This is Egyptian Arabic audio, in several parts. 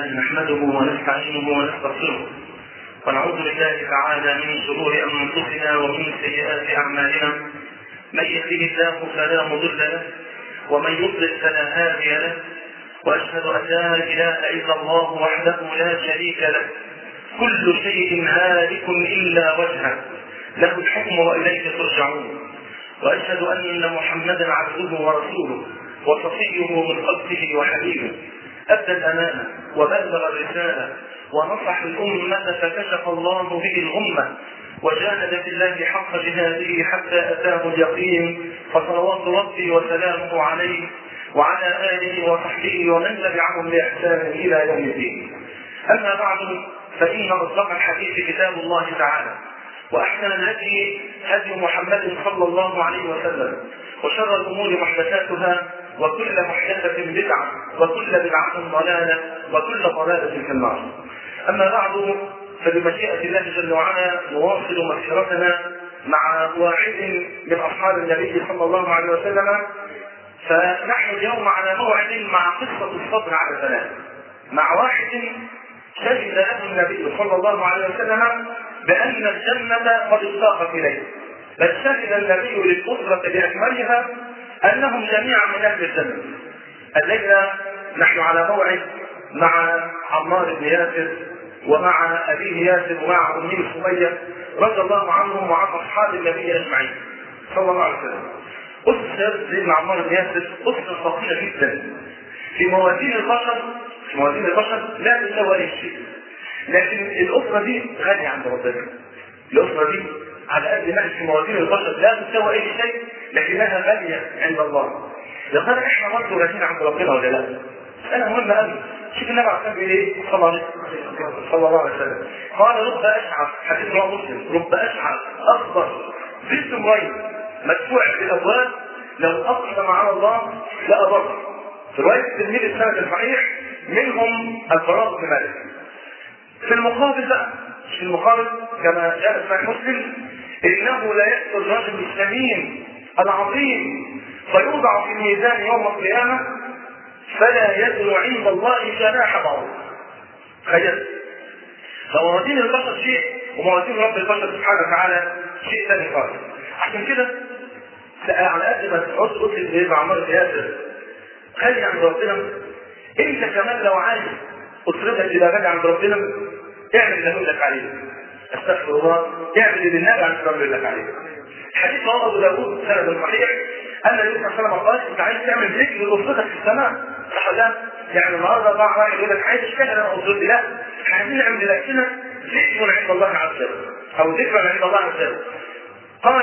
نحمده ونستعينه ونستغفره ونعوذ بالله تعالى من شرور انفسنا ومن سيئات اعمالنا من يهده الله فلا مضل له ومن يضلل فلا هادي له واشهد ان لا اله الا الله وحده لا شريك له كل شيء هالك الا وجهه له الحكم واليه ترجعون واشهد ان محمدا عبده ورسوله وصفيه من خلقه وحبيبه ادى الامانه وبلغ الرساله ونصح الامه فكشف الله به الامه وجاهد في الله حق جهاده حتى اتاه اليقين فصلوات ربي وسلامه عليه وعلى اله وصحبه ومن تبعهم باحسان الى يوم الدين. اما بعد فان اصدق الحديث كتاب الله تعالى واحسن الهدي هدي محمد صلى الله عليه وسلم وشر الامور محدثاتها وكل محدثه بدعه وكل بدعه ضلاله وكل ضلاله في النار. اما بعد فبمشيئه الله جل وعلا نواصل مسيرتنا مع واحد من اصحاب النبي صلى الله عليه وسلم فنحن اليوم على موعد مع قصه الصبر على ثلاث مع واحد شهد له النبي صلى الله عليه وسلم بأن الجنة قد اشتاقت إليه بل شهد النبي للأسرة بأكملها أنهم جميعا من أهل الجنة الليلة نحن على موعد مع عمار بن ياسر ومع أبيه ياسر ومع أمه سمية رضي الله عنهم وعن أصحاب النبي أجمعين صلى الله عليه وسلم أسر سيدنا عمار بن ياسر أسرة فقيرة جدا في موازين البشر في موازين البشر لا تساوي أي شيء لكن الأسرة دي غالية عند ربنا الأسرة دي على قد ما في موازين البشر لا تساوي أي شيء لكنها غالية عند الله يا ترى احنا برضه غاليين عند ربنا ولا لا؟ مسألة مهمة قوي شوف النبي عليه الصلاة ايه؟ صلى الله عليه وسلم قال رب أشعر حديث رواه مسلم رب أشعر أكبر ذي سمرين مدفوع في الأبواب لو أقسم على الله لأبر في رواية التلميذ السند الصحيح منهم البراء بن مالك في المقابل بقى في المقابل كما جاء في مسلم انه لا ياتي الرجل السمين العظيم فيوضع في الميزان يوم القيامه فلا يزن عند الله جناح بعوض تخيل فموازين البشر شيء وموازين رب البشر سبحانه وتعالى شيء ثاني خالص عشان كده على قد ما تعود قلت زي ما عمار ياسر خلي عند ربنا انت كمان لو عايز اسرتك تبقى غالية عند ربنا اعمل اللي اقول لك عليه استغفر الله اعمل اللي النبي عليه الصلاه والسلام لك عليه حديث رواه ابو داوود سند صحيح ان النبي صلى الله عليه وسلم قال انت عايز تعمل ذكر لاسرتك في السماء صح ولا يعني النهارده ضاع واحد يقول لك عايز اشتغل انا اسرتي لا احنا عايزين نعمل لنفسنا ذكر عند الله عز وجل او ذكرى عند الله عز وجل قال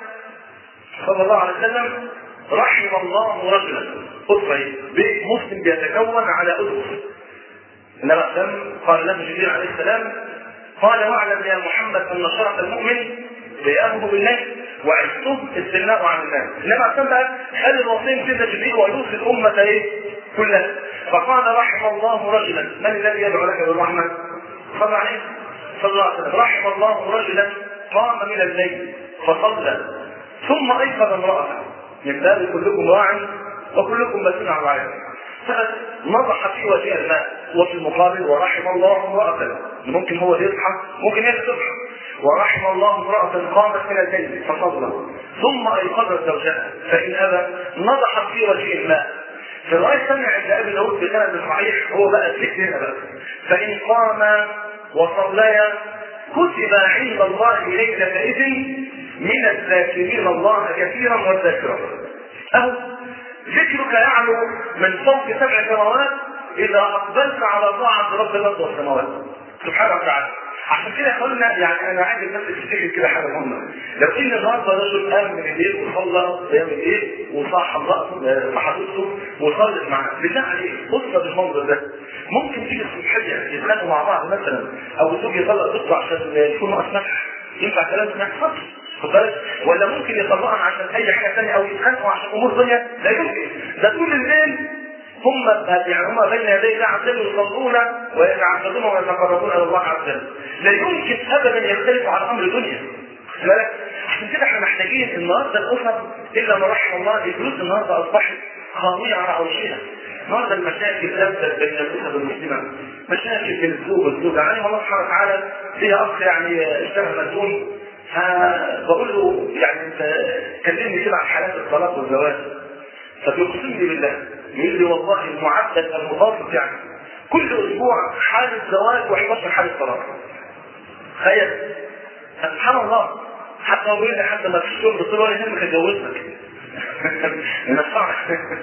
صلى الله عليه وسلم رحم الله رجلا أسرة بيت مسلم بيتكون على أسرة النبي عليه قال له جبريل عليه السلام قال واعلم يا محمد ان شرف المؤمن قيامه بالليل وعزته استغناءه عن الناس النبي عليه السلام قال الوصيم كده جبريل ويوصي الامه ايه؟ كلها فقال رحم الله رجلا من الذي يدعو لك بالرحمه؟ صلى عليه صلى الله عليه وسلم رحم الله رجلا قام من الليل فصلى ثم ايقظ امراته من باب كلكم راع وكلكم مسؤول عن رعيته فنضح في وجه الماء وفي المقابل ورحم الله امرأة ممكن هو يصحى ممكن هي تصحى ورحم الله امرأة قامت من الليل فصلى ثم أيقظت زوجها فإن أبى نضحت في وجه الماء في الرواية الثانية عند أبي داود بسند صحيح هو بقى الذكر هنا بقى فإن قام وصليا كتب عند الله ليلة من الذاكرين الله كثيرا والذاكرات أهو ذكرك يعلو من فوق سبع سماوات اذا اقبلت على طاعه رب الارض والسماوات سبحانه وتعالى عشان كده قلنا يعني انا عايز الناس تفتكر كده حاجه مهمه لو ان النهارده رجل قام من الليل وصلى قيام الليل وصاح حضرته وصلت معاه بالله عليك بص بالمنظر ده ممكن تيجي الصبحيه يتخانقوا مع بعض مثلا او الزوج يطلق ضده عشان يكون ناقص نفح ينفع كلام ما يحصلش خد بالك ولا ممكن يطلقها عشان اي حاجه ثانيه او يتخانقوا عشان امور ثانيه لا يمكن ده طول الليل هم يعني هم بين يدي الله عز وجل يصلون ويتعبدون ويتقربون الى الله عز وجل لا يمكن ابدا يختلفوا عن امر دنيا خد بالك عشان كده احنا محتاجين النهارده الاسر الا ما رحم الله الفلوس النهارده اصبحت خاويه على عروشها النهارده المشاكل تبدا بين الاسر المسلمه مشاكل بين الزوج والزوجه يعني الله سبحانه وتعالى فيها اخ يعني اشتغل مديون فبقول له يعني انت كلمني كده عن حالات الطلاق والزواج فبيقسم لي بالله يقول لي والله المعدل المتوسط يعني كل اسبوع حاله زواج و11 حاله طلاق تخيل سبحان الله حتى لو بيقول لي حتى ما فيش شغل قلت له ولا يهمك اتجوزك من الصعب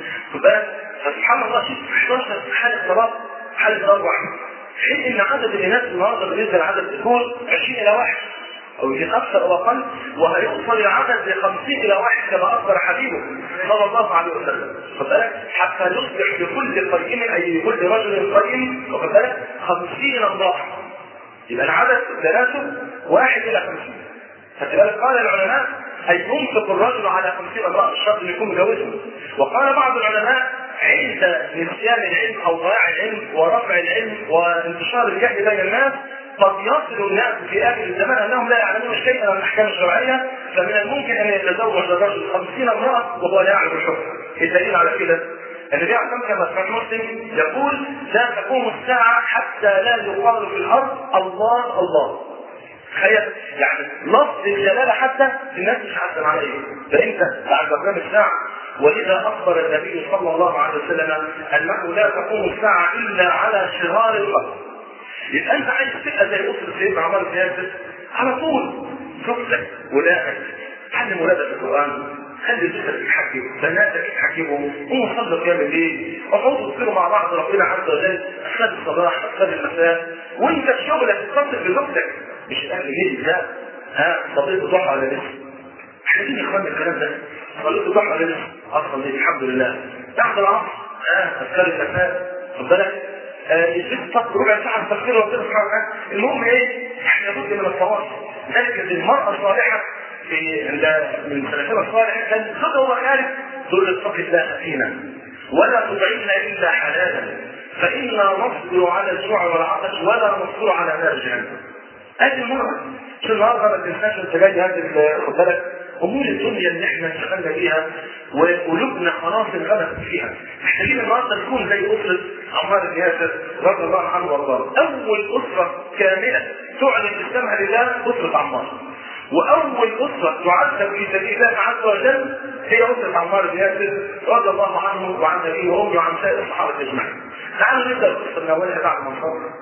فسبحان الله شوف 11 حاله طلاق حاله اربع حين ان عدد الناس النهارده بالنسبه لعدد الذكور 20 الى واحد او يمكن اكثر او اقل وهيوصل العدد ل 50 الى واحد كما اخبر حبيبه صلى الله عليه وسلم خد بالك حتى يصبح لكل قيم اي لكل رجل قيم واخد بالك 50 امراه يبقى العدد ثلاثه واحد الى 50 فلذلك قال العلماء أن ينفق الرجل على 50 امرأة الشرط يكون مجوزهم وقال بعض العلماء عند نسيان العلم أو ضياع العلم ورفع العلم وانتشار الجهل بين الناس قد يصل الناس في آخر الزمان أنهم لا يعلمون شيئا عن الأحكام الشرعية فمن الممكن أن يتزوج الرجل 50 امرأة وهو لا يعلم الحكم الدليل على كده النبي عليه الصلاه كما في مسلم يقول لا تقوم الساعة حتى لا يقال في الأرض الله الله تخيل يعني لفظ الجلالة حتى الناس مش عارفة معناه ايه فانت بعد قيام الساعة ولذا اخبر النبي صلى الله عليه وسلم انه لا تقوم الساعة الا على شرار الارض يبقى انت عايز تبقى زي اسرة سيدنا عمر بن ياسر على طول زوجتك ولادك علم ولادك القران خلي زوجتك تحكم بناتك يحكموا قوموا صلوا قيام الليل اقعدوا تذكروا مع بعض ربنا عز وجل اذكار الصباح اذكار المساء وانت في شغلك تتصل بزوجتك مش الاهل ليه لا ها صليت الضحى ولا لسه عايزين يا اخوانا الكلام ده صليت الضحى ولا لسه اصلا الحمد لله بعد العصر ها اذكار المساء خد بالك الست تاخد ربع ساعه تفكير ربنا سبحانه وتعالى المهم ايه احنا لابد من التواصل ذلك المراه الصالحه في عند من سلفنا الصالح كان خذ هو خارج تقول اتق الله فينا ولا تطعمنا الا حلالا فانا نصبر على الجوع والعطش ولا نصبر على نار جهنم ادي المرأة شو النهارده ما تنساش انت جاي هذه خد بالك امور الدنيا اللي احنا اشتغلنا بيها وقلوبنا خلاص انغمست فيها محتاجين النهارده نكون زي اسره عمار بن ياسر رضي الله عنه وارضاه اول اسره كامله تعلن اسلامها لله اسره عمار واول اسره تعذب في سبيل الله عز وجل هي اسره عمار بن ياسر رضي الله عنه وعن ابيه وامه وعن سائر الصحابه اجمعين. تعالوا نبدا القصه من اولها بعد ما نصلي.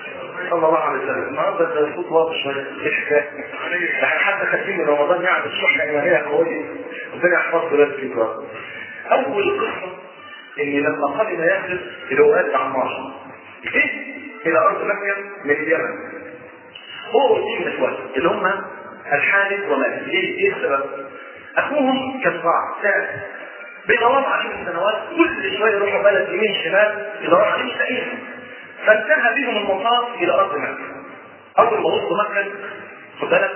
صلى الله عليه وسلم النهارده ده الصوت واضح شويه ايه الحكايه؟ احنا حتى خارجين من رمضان يعني الصحه ايمانيه قويه ربنا يحفظه لك فيك اول قصه ان لما قدم ياسر الى ولاده عمار جه الى ارض مكه من اليمن هو واثنين من اخواته اللي هم الحارث ومالك ليه ايه السبب؟ اخوهم كان ضاع ساعد بيدوروا عليهم سنوات كل شويه يروحوا بلد يمين شمال يدوروا عليهم مش لاقيهم فانتهى بهم المطاف الى ارض مكه اول ما وصلوا مكه خد بالك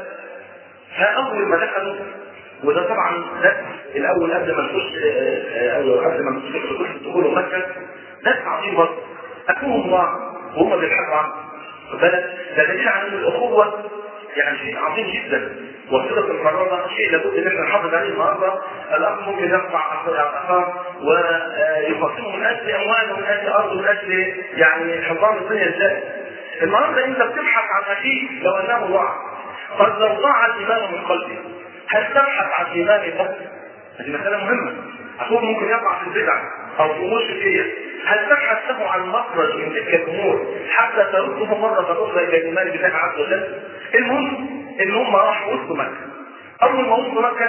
فاول ما دخلوا وده طبعا درس الاول قبل ما نخش او قبل ما نخش دخول مكه درس عظيم برضه اخوهم ضاع وهم بيلحقوا عنه خد بالك ده دليل على ان الاخوه يعني شيء عظيم جدا وصلة القرار شيء لابد ان احنا نحافظ عليه النهارده الاخ ممكن يقطع اخاه ويقسمه من اجل امواله من اجل ارضه من اجل يعني حفاظ الدنيا ازاي النهارده انت بتبحث عن اخيك لو انه ضاع قد لو ضاع الايمان من قلبه هل تبحث عن ايمان ده؟ هذه مسألة مهمة أخوك ممكن يقع في البدع أو في أمور شركية هل تبحث له عن مخرج من تلك الأمور حتى ترده مرة أخرى إلى الإيمان بالله عز وجل؟ المهم إن هم راحوا وسط مكة أول ما وصلوا مكة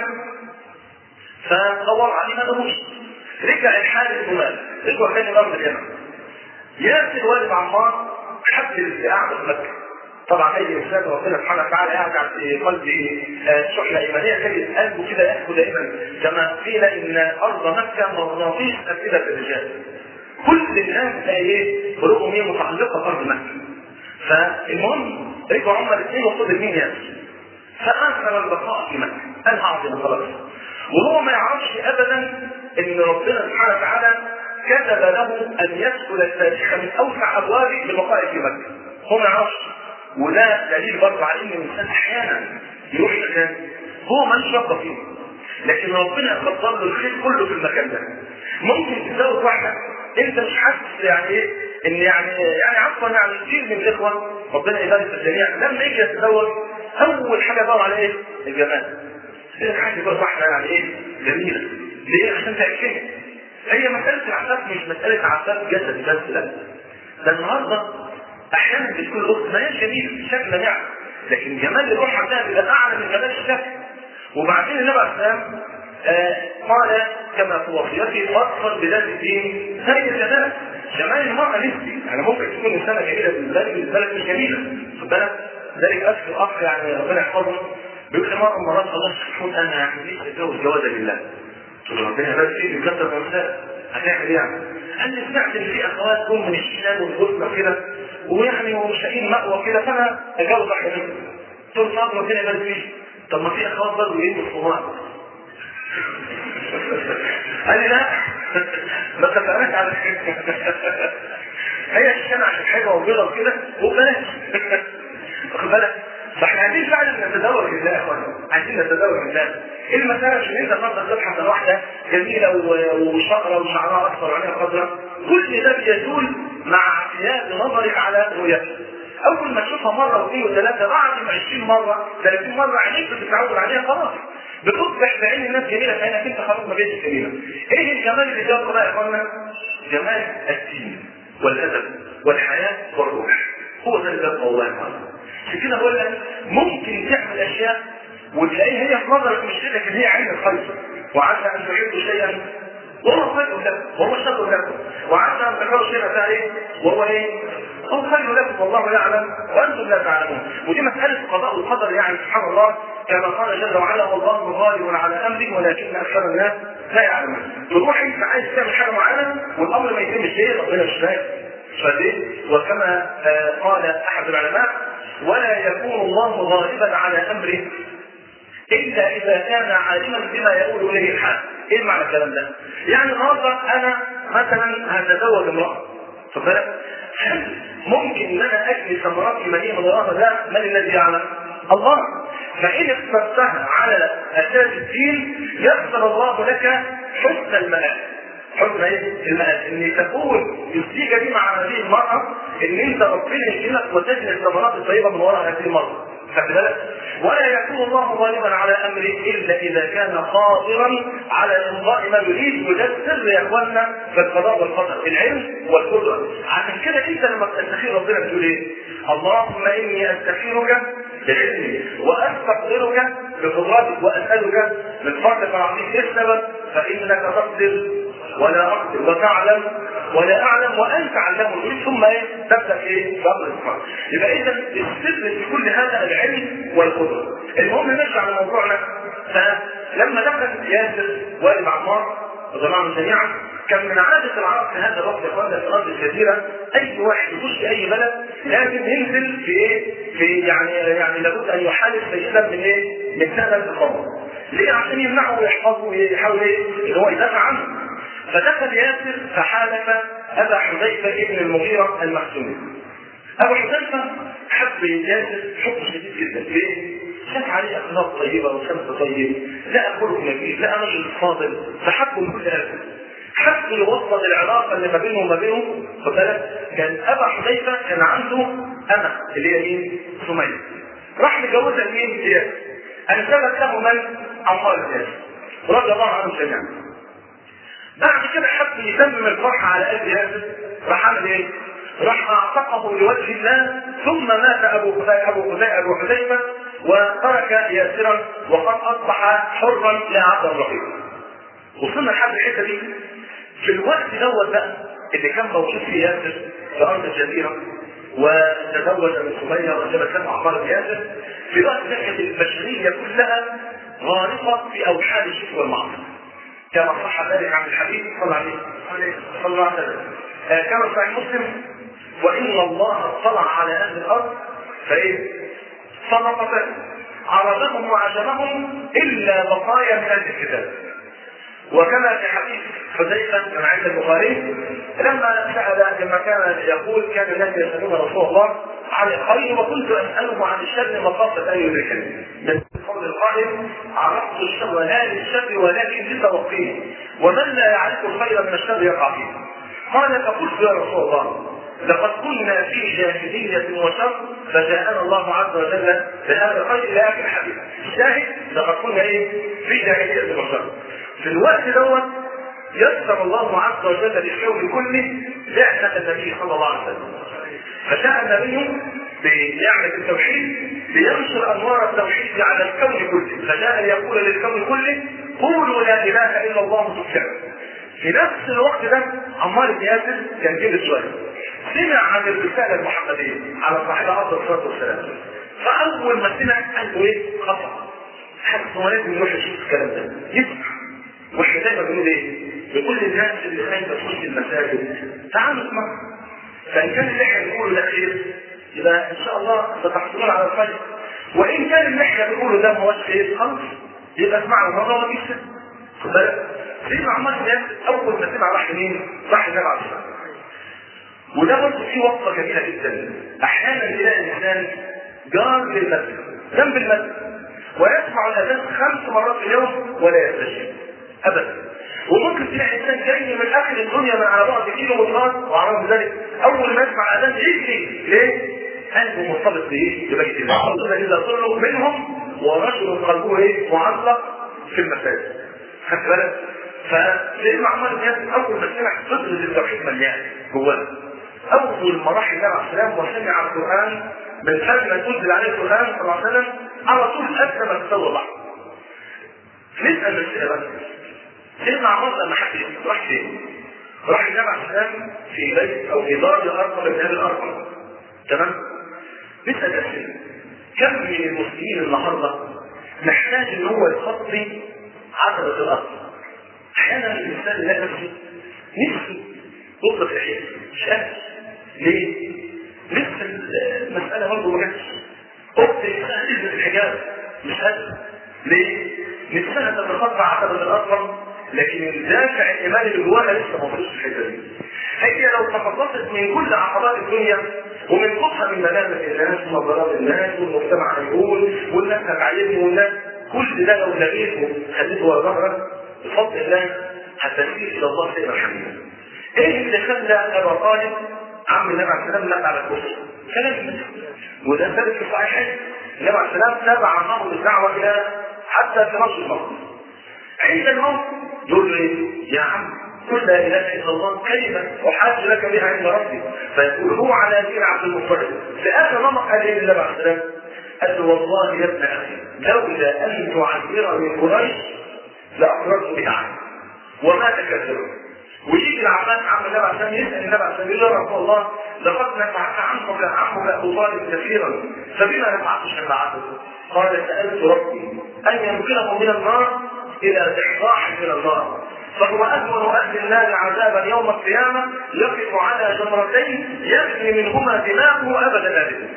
فدور عليه ما لهوش رجع الحارث ومال رجعوا تاني الأرض اليمن ياسر والد عمار حب القعدة في مكة طبعا اي انسان ربنا سبحانه وتعالى يجعل في قلبه شحنه ايمانيه تجد قلبه كده يحكو دائما كما قيل ان ارض مكه مغناطيس افئده الرجال. كل الناس ايه قلوبهم هي متعلقه بارض مكه. فالمهم رجعوا هم الاثنين وخد مين ياسر. فاثر البقاء في مكه. انا هعطي خلاص. وهو ما يعرفش ابدا ان ربنا سبحانه وتعالى كتب له ان يدخل التاريخ من اوسع ابوابه بالبقاء في مكه. هو ما يعرفش وده دليل برضه على ان الانسان احيانا يروح مكان هو مالوش رغبه فيه لكن ربنا يقدر له الخير كله في المكان ده ممكن تتزوج واحده انت مش حاسس يعني ايه ان يعني يعني عفوا يعني كتير من الاخوه ربنا يبارك في الجميع لما يجي يتزوج اول حاجه يدور على ايه؟ الجمال. ايه حاجه يبقى واحده يعني ايه؟ جميله. ليه؟ عشان تاكلها. هي مساله العفاف مش مساله عفاف جسد بس لا. ده النهارده احيانا بتكون الاخت ما هيش جميله شكلها يعني لكن جمال الروح عندها بيبقى اعلى من جمال الشكل. وبعدين النبي عليه السلام آه قال كما في وصيته فاصفر بذات الدين زي الجمال جمال المرأة نسبي يعني ممكن تكون إنسانة جميلة بالنسبة لك بالنسبة لك مش جميلة خد بالك ذلك أذكر أخ يعني ربنا يحفظه بيقول لي مرة من مرات الله سبحانه أنا يعني ليش أتجوز جوازة لله قلت له ربنا يبارك فيك بكثرة من النساء هتعمل إيه يعني؟ قال لي سمعت إن في أخوات جم من الشام والبوسنة كده ويعني ومش لاقيين مأوى كده فأنا أتجوز واحدة منهم قلت له طب ربنا يبارك فيك طب ما في أخوات برضه جايين من الصومال قال لي لا ما اتفقناش على هي الشمع عشان حاجه وبيضه وكده وبلاش واخد بالك فاحنا عايزين فعلا نتدور لله يا اخوانا عايزين نتدور لله ايه المسألة مش ان انت تفضل تبحث عن واحدة جميلة وشقرة وشعرها اصفر وعينها خضراء كل ده بيزول مع اعتياد نظرك على رؤيتها اول ما تشوفها مرة واثنين وثلاثة بعد ما 20 مرة 30 مرة عينيك بتتعود عليها خلاص بتصبح بعين الناس جميله فانك انت خلاص ما بقتش جميله. ايه الجمال اللي جابه بقى يا اخوانا؟ جمال الدين والادب والحياه والروح. هو ده اللي جابه والله يا اخوانا. عشان كده بقول لك ممكن تعمل اشياء وتلاقيها هي في نظرك مش كده لكن هي عين الخير. وعسى ان تحبوا شيئا وهو خير لكم وهو شر لكم وعسى ان تكرهوا شيئا ثاني وهو ايه؟ هو خير لكم والله يعلم وانتم لا تعلمون ودي مساله قضاء القدر يعني سبحان الله كما قال جل وعلا والله غالب على امره ولكن اكثر الناس لا يعلمون تروح انت عايز تعمل حاجه معينه والامر ما يتمش ليه ربنا مش فاهم فليه وكما آه قال احد العلماء ولا يكون الله غالبا على امره الا اذا كان عالما بما يقول اليه الحال ايه معنى الكلام ده يعني النهارده انا مثلا هتزوج امراه خد بالك هل ممكن ان انا اجني ثمرات ايمانيه من وراها لا من الذي يعلم الله فإن اخترتها على أساس الدين يغفر الله لك حسن المآل حسن ايه؟ المآل ان تكون الزيجة دي مع هذه المرأة ان انت ربنا يجيلك وتجني الثمرات الطيبة من وراء هذه المرأة خدت بالك؟ ولا يكون الله غالبا على امره الا اذا كان قادرا على امضاء ما يريد وده السر يا اخوانا في القضاء والقدر العلم والقدره عشان كده انت لما تستخير ربنا بتقول ايه؟ اللهم اني استخيرك بعلمي واستقدرك بقدرتك واسالك من فضلك العظيم ايه السبب؟ فانك تقدر ولا اقدر وتعلم ولا اعلم وانت علام الغيوب ثم ايه؟ تبدا ايه؟ بامر السبحانه. يبقى اذا السر في كل هذا العلم والقدره. المهم نرجع لموضوعنا فلما دخل ياسر والد عمار رضي الله عنهم جميعا كان من عادة العرب في هذا الوقت يا اخوانا في الارض الكثيرة اي واحد يخش اي بلد لازم ينزل في ايه؟ في يعني يعني لابد ان يحالف الاسلام من ايه؟ من سنة الخمر. ليه؟ عشان يمنعه ويحفظه ويحاول ايه؟ ان هو يدافع عنه. فدخل ياسر فحالف ابا حذيفه ابن المغيره المخزومي. ابو حذيفه حب ياسر حب شديد جدا ليه؟ شاف عليه اخلاق طيبه وسمت طيب لا خلق نبيل لا رجل فاضل فحبه من كل هذا حب يوصل العلاقه اللي ما بينه وما بينه خد بالك كان ابا حذيفه كان عنده انا اللي هي مين؟ سميه راح متجوزها لمين؟ ياسر انسبت له من؟ عمار ياسر رضي الله عنهم جميعا بعد كده حب يتمم الفرحة على قلب ياسر راح عمل ايه؟ راح اعتقه لوجه الله ثم مات ابو خزيمة ابو خزيمة ابو حذيفة وترك ياسرا وقد اصبح حرا لا عبد الرقيق. وصلنا لحد الحته دي في الوقت دوت بقى اللي كان موجود فيه ياسر في ارض الجزيره وتزوج من سميه وانجبت له عمار بياسر في الوقت ده كانت البشريه كلها غارقه في اوحال الشرك والمعصيه. كما صح ذلك عن الحبيب صلى الله عليه صلى الله عليه وسلم آه كما صحيح مسلم وان الله اطلع على اهل الارض فايه؟ فلقد عرضهم وعجبهم الا بقايا من اهل الكتاب وكما في حديث حذيفه كما عند البخاري لما سال لما كان يقول كان الناس يسالون رسول الله عن الخير وكنت اساله عن الشر مخافه ان يدركني من قول القائل عرفت الشر لا للشر ولكن لتوقيه ومن لا يعرف الخير من الشر يقع فيه قال فقلت يا رسول الله لقد كنا في جاهلية وشر فجاءنا الله عز وجل بهذا الخير إلى آخر الحديث. الشاهد لقد كنا إيه؟ في جاهلية وشر. في الوقت دوت يسر الله عز وجل للكون كله بعثة النبي صلى الله عليه وسلم. فجاء النبي بنعمة التوحيد لينشر أنوار التوحيد على الكون كله، فجاء ليقول للكون كله قولوا لا إله إلا الله تفلحوا. في نفس الوقت ده عمار بن ياسر كان كبر شويه سمع عن الرساله المحمديه على صاحبها افضل الصلاه والسلام فاول ما سمع قال له ايه؟ خطا حتى هو لازم يروح يشوف الكلام ده يسمع واحنا دايما بنقول ايه؟ لكل الناس اللي خايفه تخش المساجد تعالوا اسمعوا فان كان اللي احنا بنقوله ده خير يبقى ان شاء الله ستحصلون على الخير وان كان اللي احنا بنقوله ده ما هوش خير خلاص يبقى اسمعوا مره ولا يسمع خد بالك سيدنا عمار بن ياسر اول ما سمع راح لمين؟ راح للنبي عليه الصلاه وده برضه فيه وقفه جميله جدا احيانا تلاقي الانسان جار للمسجد جنب المسجد ويسمع الاذان خمس مرات في اليوم ولا يستجيب ابدا وممكن تلاقي انسان جاي من اخر الدنيا من على بعد كيلو مترات وعلى ذلك اول ما يسمع الاذان يجري ليه؟ قلبه مرتبط بايه؟ ببيت الله ربنا اذا طلعوا منهم ورجل قلبه ايه؟ معلق في المساجد خدت بالك؟ فسيدنا عمر بن ياسر اول ما سمع فضل التوحيد مليان جواه اول ما راح النبي عليه السلام وسمع القران من قبل ما تنزل عليه القران صلى الله عليه وسلم على طول اسلم تسوى بعض نسال نفسنا بس سيدنا عمر لما حد راح فين؟ راح النبي عليه السلام في بيت او في دار الارقم من هذه الارقم تمام؟ نسال نفسنا كم من المسلمين النهارده محتاج ان هو يخطي عتبه الارض احيانا الانسان لا نفسه نفسه يطلق الحياه مش قادر ليه؟ لسه المساله برضه ما جاتش اخت نفسها تلبس الحجاب مش قادر ليه؟ نفسها تتخطى عتبه الاصغر لكن الدافع الايماني اللي جواها لسه ما وصلش الحته دي هي لو تخلصت من كل عقبات الدنيا ومن خوفها من ملامة الناس ونظرات الناس والمجتمع هيقول والناس هتعلمني والناس كل ده لو لقيته خليته ورا ظهرك بفضل الله هتسير الى الله سيرا حميدا. ايه اللي خلى ابا طالب عم النبي عليه السلام نقل على الكفر؟ كلام وده ثابت في الصحيحين. النبي عليه السلام تابع امر الدعوه الى حتى في نصر الموت. عند الموت يقول له ايه؟ يا عم قل لا اله الا الله كلمه احاج لك بها عند ربي فيقول هو على دين عبد المطلب في اخر نمط قال ايه النبي عليه السلام؟ قال له والله يا ابن اخي لولا ان تعذر من قريش لاقررت بها عنك وما تكذبوا ويجي العباس عم النبي عشان يسال النبي عشان يقول يا رسول الله لقد نفعك عمك عمك ابو طالب كثيرا فبما نفعت شفاعته؟ قال سالت ربي ان ينقله من النار الى احضاح من النار فهو اهون اهل النار عذابا يوم القيامه يقف على جمرتين يبني منهما دماغه ابدا ابدا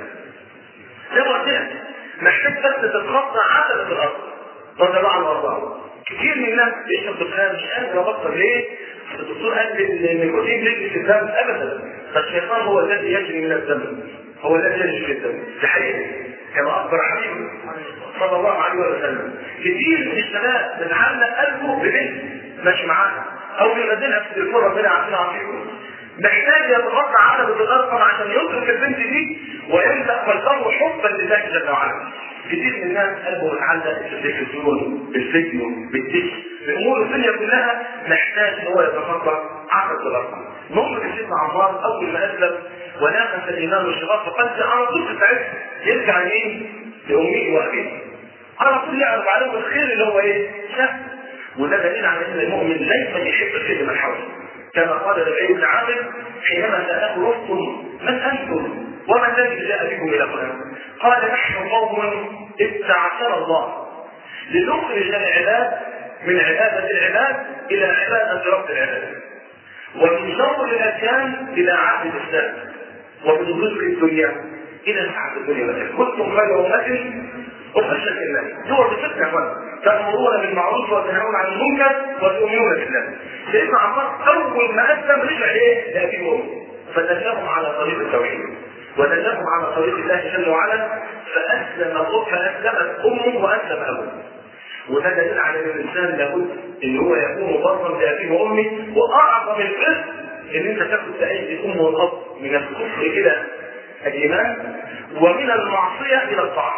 زي ما قلت لك محتاج بس تتخطى عتبه الارض رضي الله عنه وارضاه كتير من الناس بيشرب دخان مش قادر ابطل ليه؟ الدكتور قال لي ان النيكوتين بيجري في الدم ابدا فالشيطان هو الذي يجري من الدم هو الذي يجري في الدم ده حقيقي كما اخبر حبيبه صلى الله عليه وسلم كتير من الشباب بتعلق قلبه ببنت ماشي معاها او بينزلها في التليفون ربنا يعافينا ويعافيكم محتاج يتغطى عتبة الأرقم عشان يدرك البنت دي ويبدأ قلبه حبا لله جل وعلا. كتير من الناس قلبه متعلق بالتلفزيون، بالفيديو، بالدش، بأمور الدنيا كلها محتاج ان هو يتخطى عتبة الأرقم. نمر سيدنا عمار أول ما أسلم ونافس الإيمان والشباب فقد على طول في ساعتها يرجع مين؟ لأمه وأبيه. على طول يعرف عليهم الخير اللي هو إيه؟ شاف. وده دليل على أن المؤمن دايما يحب الخير من حوله. كما قال ربيع بن عامر حينما سأله رستم من أنتم وما الذي جاء بكم إلى هنا؟ قال نحن قوم استعصر الله لنخرج العباد من عبادة العباد إلى عبادة رب العباد ومن شر الأديان إلى عهد الإسلام ومن رزق الدنيا إلى سعة الدنيا مثلا كنتم خير أمة أخرجت لله هو بفتنة يا تأمرون بالمعروف وتنهون عن المنكر وتؤمنون بالله. سيدنا عمار أول ما أسلم رجع إيه؟ لأبي وأمه. فدلهم على طريق التوحيد. ودلهم على طريق الله جل وعلا فاسلم فاسلمت امه واسلم ابوه وده دليل على ان الانسان لابد ان هو يكون برا بابيه وامه واعظم البر ان انت تاخد بايدي الام والاب من الكفر الى الايمان ومن المعصيه الى الطاعه.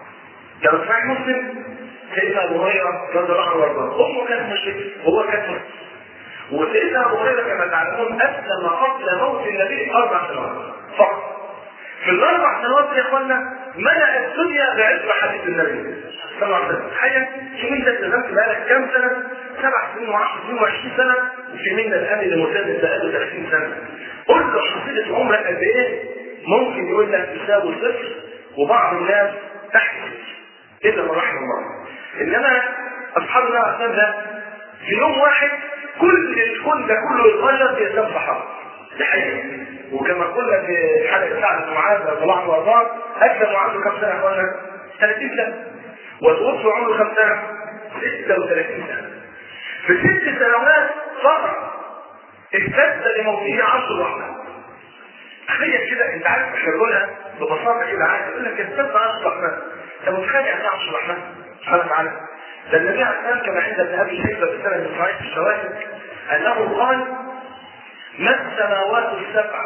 كما صحيح مسلم سيدنا ابو هريره رضي الله عنه وارضاه امه كانت مشركه وهو كان مسلم. وسيدنا ابو هريره كما تعلمون اسلم قبل موت النبي اربع سنوات فقط. في الاربع سنوات يا اخوانا ملأ الدنيا بعز حديث النبي صلى الله عليه وسلم تخيل شوف انت التزمت بقالك كام سنه سبع سنين و10 سنين و20 سنه وفي منا الان اللي مسلم بقاله 30 سنه قول له حصيله عمرك قد ايه ممكن يقول لك تساوي صفر وبعض الناس تحت صفر الا من رحم الله انما اصحاب الله عليه ده في يوم واحد كل الكون ده كله يتغير في اسلام صحابه دي حقيقه وكما قلنا في حلقه سعد بن معاذ رضي الله عنه وارضاه اسلم عنده كم سنه يا اخوانا؟ 30 سنه والغصن عمره كم سنه؟ 36 سنه في ست سنوات صار اهتز لموته عشر رحمات تخيل كده انت عارف احنا بنقولها ببساطه كده عارف يقول لك اهتز عشر رحمات انت متخيل يعني ايه عشر رحمات؟ سبحانه وتعالى ده النبي عليه السلام كما عند ابن ابي شيبه في سنه من صحيح الشواهد انه قال ما السماوات السبع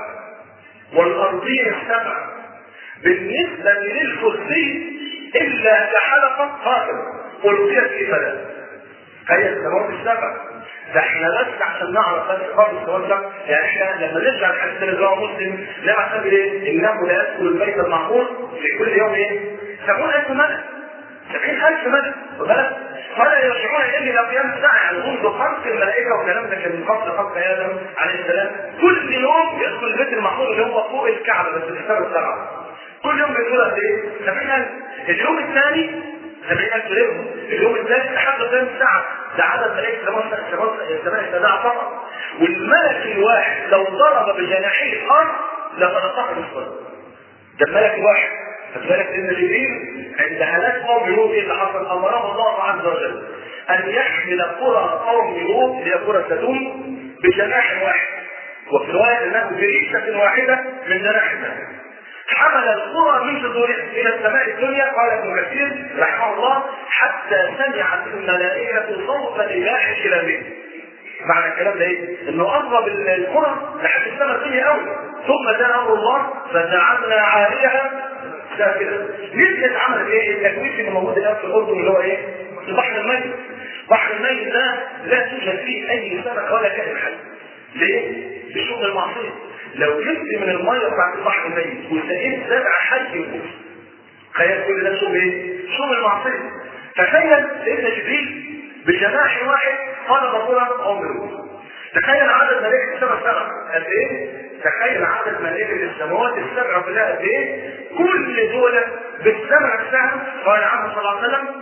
والارضين السبع بالنسبه للكرسي الا كحلقه قائمه ألقيت في فلاه هي السماوات السبع ده احنا بس عشان نعرف بس قبل السماوات السبع يعني احنا لما نرجع الحديث اللي رواه مسلم لما قال ايه؟ انه لا يدخل البيت المعمور في كل يوم ايه؟ 70000 ملك 70000 ملك وبلد فلا يرجعون الا الى قيام الساعه يعني منذ خلق الملائكه والكلام ده كان من قبل خلق ادم عليه السلام كل يوم يدخل البيت المعمور اللي هو فوق الكعبه بس في السنه السبعه كل يوم بيدخل قد ايه؟ 70000 اليوم الثاني 70000 ليرة اليوم الثالث لحد قيام الساعة ده عدد ملائكة السماء السباع فقط والملك الواحد لو ضرب بجناحيه الأرض لفلقاه بالصلاة ده الملك الواحد فبالك ان جبريل عند هلاك قوم لوط ايه اللي حصل امره الله عز وجل ان يحمل قرى قوم لوط اللي هي قرى سدوم بجناح واحد وفي روايه انه بريشه واحده من جناح الناس حمل القرى من جذورها الى السماء الدنيا قال ابن كثير رحمه الله حتى سمعت الملائكه صوت نباح كلابهم معنى الكلام ده ايه؟ انه قرب القرى لحد السماء الدنيا قوي ثم جاء امر الله فجعلنا عاليها سافلة نزلت عملت ايه؟ التكويف اللي موجود الان في الاردن اللي هو ايه؟ البحر الميت بحر الميت ده لا توجد فيه اي سمك ولا كائن حي ليه؟ بشغل المعصيه لو جبت من الميه بتاعت البحر الميت وسقيت زرع حي يموت تخيل كل ده شغل ايه؟ شغل المعصيه تخيل سيدنا جبريل بجناح واحد طلب قرى عمره تخيل عدد ملائكه السماء السبع قد ايه؟ تخيل عدد ملائكه السماوات السبع كلها قد ايه؟ كل دول بالسمع السهم قال عنه صلى الله عليه وسلم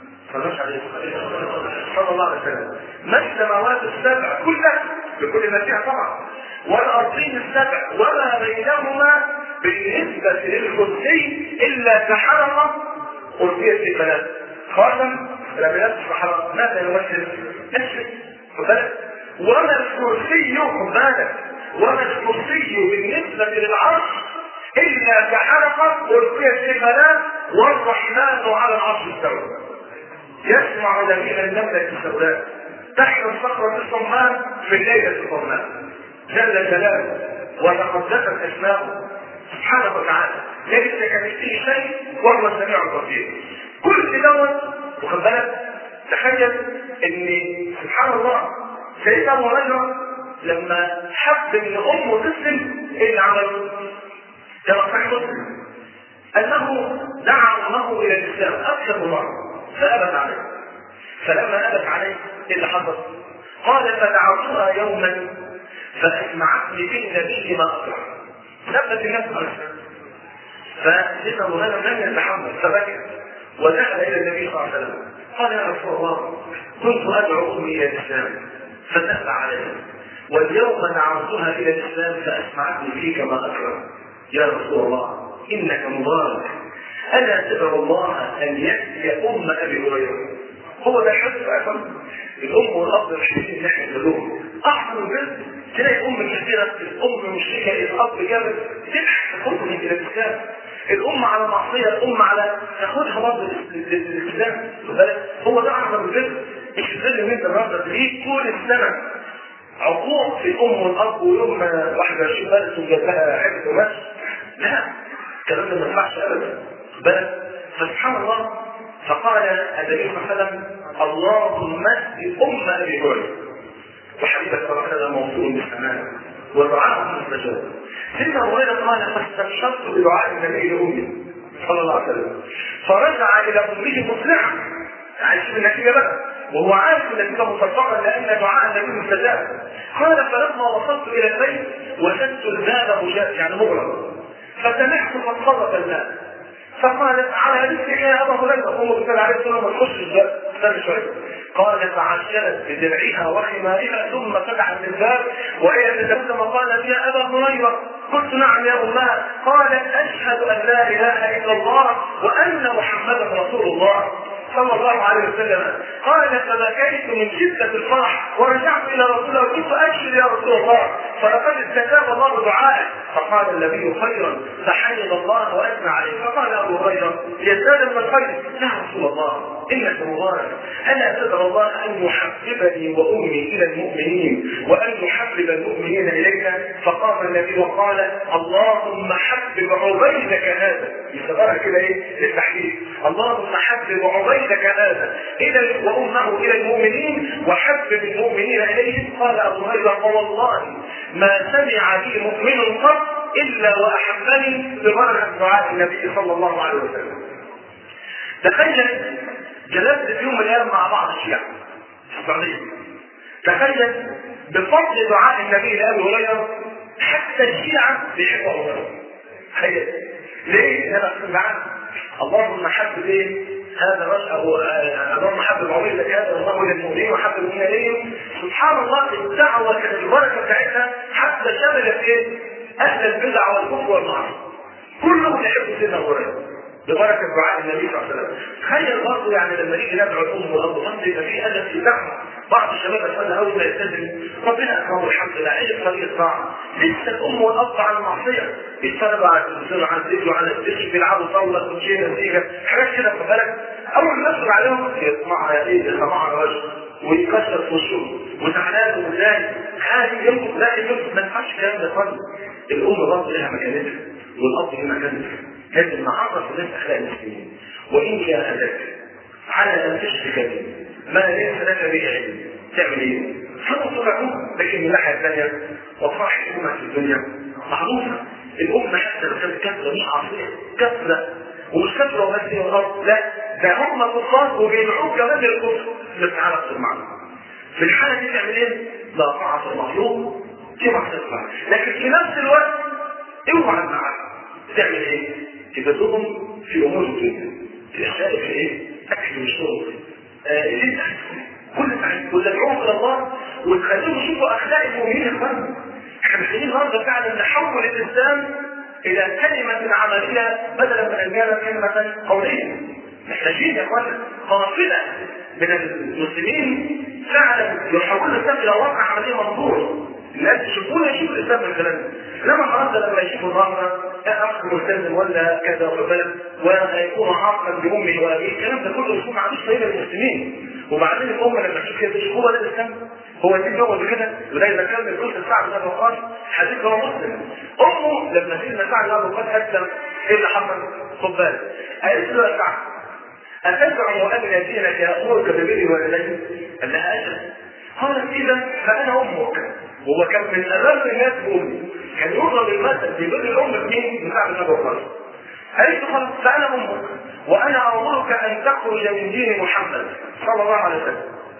صلى الله عليه وسلم ما السماوات السبع كلها بكل ما فيها طبعا والارضين السبع وما بينهما بالنسبه للكرسي الا كحلقه القيت في البلد خاتم لم يلبس حلقه ماذا يمثل؟ نفسه وما الكرسي خد بالك وما الكرسي بالنسبه للعرش الا كحلقه القيت في البلد والرحمن على العرش استوى يسمع دليل النمله السوداء تحت الصخره الصماء في الليله الظلماء جل جلاله وتقدست اسماؤه سبحانه وتعالى ليس كمثله شيء وهو السميع البصير كل دوت واخد بالك تخيل ان سبحان الله سيدنا ابو هريره لما حب ان امه تسلم ايه اللي عمله؟ كما صحيح مسلم انه دعا امه الى الاسلام اكثر من مره فابت عليه فلما ابت عليه ايه اللي حصل؟ قال فدعوتها يوما فاسمعتني في النبي ما اكره ثبت الناس على فسيدنا ابو هريره لم يتحمل فبكى ودخل الى النبي صلى الله عليه وسلم قال يا رسول الله كنت ادعو امي الى الاسلام فتاب علي واليوم دعوتها الى الاسلام فاسمعتني فيك ما اكره يا رسول الله انك مبارك الا تدعو الله ان ياتي ام ابي هريره هو ده حفظ اصلا الام والاب الحديث اللي احنا بنقولهم احسن بنت تلاقي ام كثيره الام مشركه الاب جامد تلحق تاخدهم الى الاسلام الام على معصيه الام على تاخدها برضه للاسلام هو ده اعظم البر مش البر ان انت النهارده تلاقيه طول السنه عقوق في الام والاب ويوم 21 بلد وجاب لها حته ومشي لا الكلام ده ما ينفعش ابدا بلد فسبحان الله فقال النبي صلى الله عليه وسلم اللهم اسق ام ابي هريره وحبيبك صلى الله عليه وسلم موصول بالسماء ودعاء مستجاب سيدنا هريره قال فاستبشرت بدعاء النبي لامي صلى الله عليه وسلم فرجع الى امه مسرعا يعني شوف النتيجه بقى وهو عارف النتيجه مصدقا لان دعاء النبي مستجاب قال فلما وصلت الى البيت وجدت الباب مجاب يعني مغلق فسمعت قد صدق الماء فقالت على رزقك يا ابا هريره ام بتقول عليه السلام ما تخش استنى شويه قال فعجلت بدرعها وخمارها ثم فتحت الباب وهي تتكلم قالت يا ابا هريره قلت نعم يا امها قالت اشهد ان لا اله الا الله وان محمدا رسول الله صلى الله عليه وسلم قال فبكيت من شدة الفرح ورجعت إلى رسول الله وكنت أشهد يا رسول الله فلقد استجاب الله دعائك فقال النبي خيرا فحمد الله وأثنى عليه فقال أبو هريرة يزداد من الخير يا رسول الله إنك مبارك ألا تدر الله أن يحببني وأمي إلى المؤمنين وأن يحبب المؤمنين إليك فقام النبي وقال اللهم حبب عبيدك هذا يستمر كده إيه للتحديد اللهم حبب عبيدك هذا إلى وأمه إلى المؤمنين وحبب المؤمنين إليهم قال أبو هريرة فوالله ما سمع بي مؤمن قط إلا وأحبني ببركة دعاء النبي صلى الله عليه وسلم تخيل جلست في يوم من الايام مع بعض الشيعة في السعودية تخيل بفضل دعاء النبي لأبي هريرة حتى الشيعة بيحبوا أبو هريرة تخيل ليه؟ أنا سمعان اللهم حبب ايه؟ هذا الرجل أو اللهم حبب عبيدك هذا الله الى المؤمنين وحبب المؤمنين اليهم سبحان الله الدعوة كانت البركة بتاعتها حتى شملت ايه؟ أهل البدع والكفر والمعصية كلهم يحبوا سيدنا أبو هريرة ببركة دعاء النبي صلى الله عليه وسلم تخيل برضه يعني لما نيجي ندعو الام والاب والاب يبقى في ادب في الدعوه بعض الشباب اتمنى اول ما يلتزم ربنا اكرمه الحمد لله عرف طريق الطاعه لسه الام والاب على المعصيه بيتفرجوا على التلفزيون على الفيديو على الدش بيلعبوا طاوله كوتشينه نتيجه حاجات كده خد بالك اول ما ندخل عليهم يسمعها ايه يسمعها وجه ويكسر في وشه وزعلان ومتضايق عادي يمكن لا يمكن ما ينفعش الكلام ده خالص الام برضه لها مكانتها والاب ليه مكانته لازم نعرف الناس اخلاق المسلمين وان جاهدك على ان تشرك به ما ليس لك به علم تعمل ايه؟ فتطلعوه لكن من الناحيه الثانيه وصاحب امك في الدنيا معروفه الامه حتى لو كانت كثره مش عاصيه كثره ومش كثره وبس هي الارض لا ده هم كفار وبيدعوك كمان للكفر بس تعالى اكثر معنا في الحاله دي تعمل ايه؟ لا طاعه المخلوق في معصيه لكن في نفس الوقت اوعى معاه تعمل ايه؟ تبدلهم في امور الدنيا الاشياء في ايه؟ اكل وشرب آه اللي كل وتدعوهم الى الله وتخليهم يشوفوا اخلاق المؤمنين يا اخوان احنا محتاجين النهارده فعلا نحول الانسان الى كلمه عمليه بدلا من ان كلمه قوليه محتاجين يا اخوان قافله من المسلمين فعلا يحولوا الانسان الى واقع عمليه منظور الناس يشوفونا يشوفوا الاسلام من خلالنا انما النهارده لما يشوفوا النهارده اخ ملتزم ولا كذا وكذا ويكون عاقا بامه وابيه الكلام ده كله يكون عادش طيب المسلمين وبعدين الام لما تشوف كده تشوف هو ده الاسلام هو دي يقعد كده وده اذا كان من قصه سعد بن وقاص حديث هو مسلم امه لما سيدنا سعد بن وقاص اسلم ايه اللي حصل؟ خد بالك قالت له يا سعد أتزعم أن دينك يأمرك ببر والدين؟ قال لها أجل قالت إذا فأنا أمك وهو كان من أبر الناس بأمي كان يضرب المثل في بر الأم بمين؟ من سعد بن وقاص قالت له خلاص فأنا أمك وأنا أمرك أن تخرج من دين محمد صلى الله عليه وسلم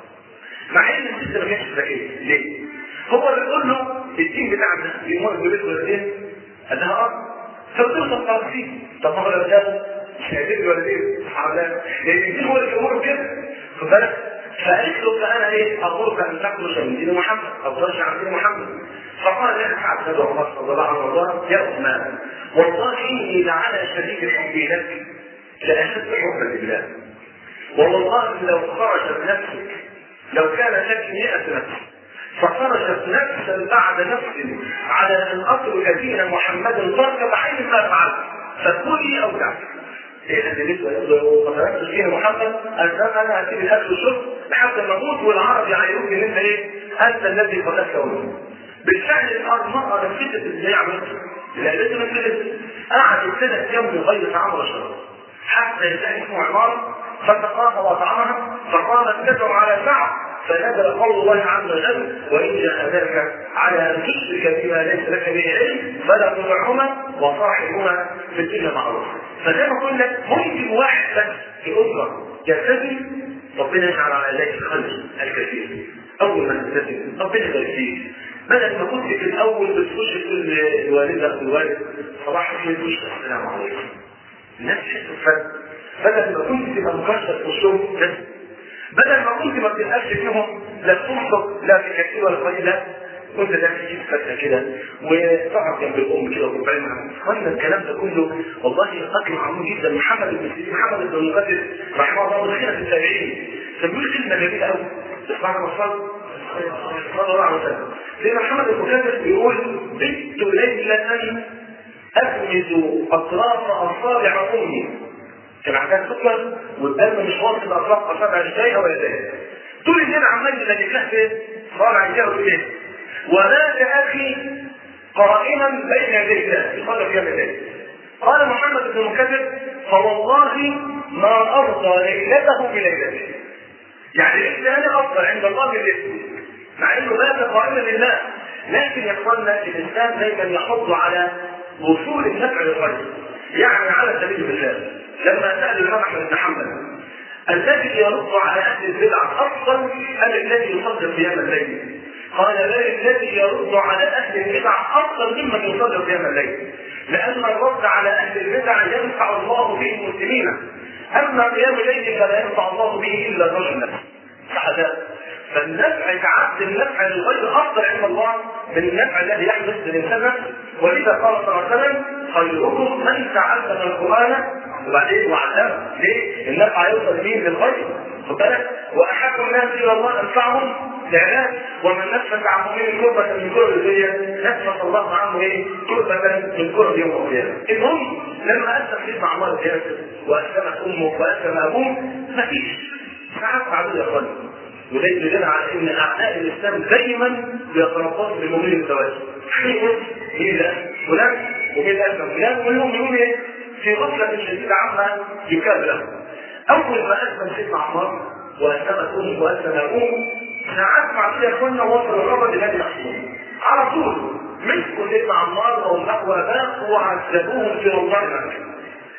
مع ان الست ما كانتش ذكيه ليه؟ هو اللي بيقول له الدين بتاعنا يمر ببيت والدين قال لها اه فبتقول طب خلاص فيه طب ما هو لو جاب مش هيدير والدين سبحان الله لان الدين هو اللي بيمر كده خد بالك فقالت له فانا ايه امرك ان تخرج من دين محمد او ترجع عن دين محمد فقال لك سعد بن عمر صلى الله عليه وسلم يا عثمان والله اني لعلى شديد حبي لك لاشد حبا لله والله لو خرجت نفسك لو كان لك مئة نفس فخرجت نفسا بعد نفس على ان اترك دين محمد ترك عين ما فعلت فتقولي او تعمل ايه اللي بالنسبه لو دين محمد انا انا هسيب الاكل والشرب لحد ما اموت والعرب يعيروك ان انت ايه؟ انت الذي قتلت ولدك. بالفعل المرأة نفذت اللي هي عملته لقيته نفذت قعدت سنة يوم غير طعام ولا شراب حتى ينتهي اسمه عمار فسقاها وطعمها فقامت تدعو على سعد فنزل قول الله عز وجل وان جاهداك على ان تشرك بما ليس لك به علم فلا تطعهما وصاحبهما في الدنيا معروفا فزي ما قلنا ممكن واحد بس في اسره يلتزم ربنا يجعل على ذلك الخلق الكثير اول ما تلتزم ربنا يبارك فيك بدل ما كنت في الاول بتخش كل الوالده او الوالد صباح الخير وش السلام عليكم الناس تحس بفرق بدل ما كنت تبقى مكشر في الشغل بس بدل ما كنت ما بتبقاش فيهم لا تنفق لا في كثير ولا قليل لا كنت ده تجيب فتره كده وتقعد جنب الام كده وتبعد معاها قلنا الكلام ده كله والله اكل عظيم جدا محمد بن سيرين محمد بن المقدس رحمه الله من خيره التابعين كان بيقول كلمه جميله قوي اسمعنا وصل صلى الله عليه وسلم سيدنا محمد المكدس بيقول بت ليله اغمز اطراف اصابع امي كان عندها سكر والدم مش واصل اطراف اصابع رجليها ولا يديها طول الليل عمال يملك لها فين؟ صابع رجليها ويديها ومات اخي قائما بين يدي الله يصلي في يوم الليل قال محمد بن المكدس فوالله ما ارضى ليلته بليلته يعني الانسان افضل عند الله من الاسم مع انه مات قائما لله لكن يا اخوانا الانسان دايما يحض على وصول النفع للغير يعني على سبيل المثال لما سال الامام احمد بن حنبل الذي يرد على اهل البدع افضل ام الذي يصدق قيام الليل؟ قال بل الذي يرد على اهل البدع افضل ممن يصدق قيام الليل لان الرد على اهل البدع ينفع الله به المسلمين اما قيام الليل فلا ينفع الله به الا الرجل نفسه صح ده فالنفع كعبد النفع للغير افضل عند الله من النفع الذي يحدث للانسان نفسه ولذا قال صلى الله عليه وسلم خيركم من تعلم القران وبعدين وعلمه ليه؟ النفع يوصل مين للغير خد بالك واحب الناس الى الله انفعهم لعلاج ومن نفس عن مؤمن كربة من كرب الدنيا نفس الله عنه ايه؟ كربة من كرب يوم القيامة. المهم لما اسلم سيدنا عمار بن ياسر واسلمت امه واسلم ابوه مفيش ساعات معدودة يا اخواني وده يدل على ان اعداء الاسلام دايما بيتربصوا بالمؤمنين التوازي. خير مين ده؟ فلان ومين اسلم فلان ومنهم يقول ايه؟ في غفلة شديدة عما يكاد له. اول ما اسلم سيدنا عمار واسلمت امه واسلم ابوه ساعات مع كده كنا وصل الرب لنادي محمود على طول مسكوا سيدنا عمار وامه واباه وعذبوهم في رمضان مكه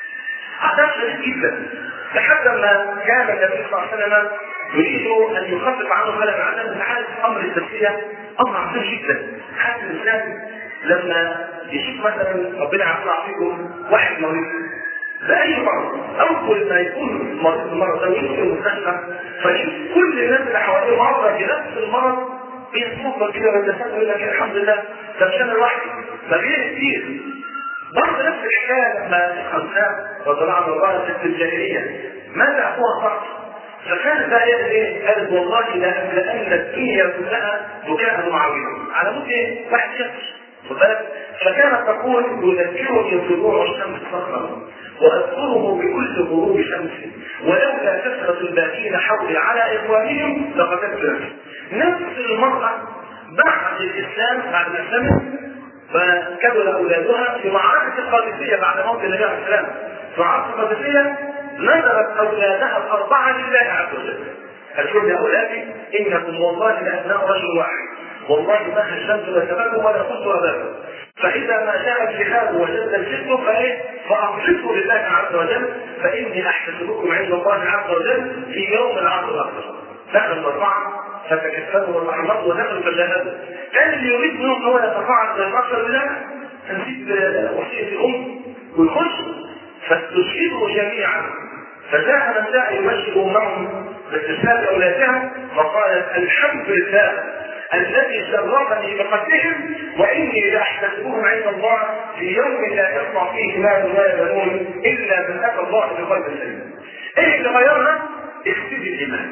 عذاب شديد جدا لحد ما كان النبي صلى الله عليه وسلم يريد ان يخفف عنه هذا العذاب من عارف امر التزكيه امر عظيم جدا حتى الانسان لما يشوف مثلا ربنا يعافيكم واحد مريض بأي مرض أول ما يكون مريض المرض ده ويدخل المستشفى فيشوف كل الناس اللي حواليه مرضى بنفس المرض بيصفر كده باللسان ويقول لك الحمد لله ده مش أنا لوحدي ده غير كتير برضه نفس الحكاية لما الخمساء وطلعنا الله ست الجاهلية ماذا أخوها صح فكانت بقى يقول ايه؟ قالت والله لأملأن الدنيا كلها بكاء معاوية على مود ايه؟ واحد شخص خد بالك؟ فكانت تقول يذكرني طلوع الشمس صخرا واذكره بكل غروب شمس ولولا كثره الباقين حولي على اخوانهم لقتلت نفسي نفس المراه بعد الاسلام بعد الاسلام فكبر اولادها في معركه القادسيه بعد موت النبي عليه السلام في معركه القادسيه نذرت اولادها الاربعه لله عز وجل قالت يا اولادي انكم والله لابناء رجل واحد والله ما هشمت وسببكم ولا كنت اباكم فإذا ما جاء الجهاد وجد الفتن فإيه؟ فأقصده لله عز وجل فإني أحتسبكم عند الله عز وجل في يوم العرض الأكبر. دخل الأربعة فتكفلوا الرحمات ودخلوا فجاهدوا. كان اللي يريد منهم هو يتفاعل بالبشر بالله تنسيب وصية الأم ويخش فاستشهدوا جميعا فجاء من جاء يبشر أمهم باستشهاد أولادها فقالت الحمد لله الذي شرفني بقتلهم واني لاحتسبهم عند الله في يوم لا يقطع فيه مال ولا بنون الا من اتى الله بقلب سليم. ايه اللي غيرنا؟ اختفي الايمان.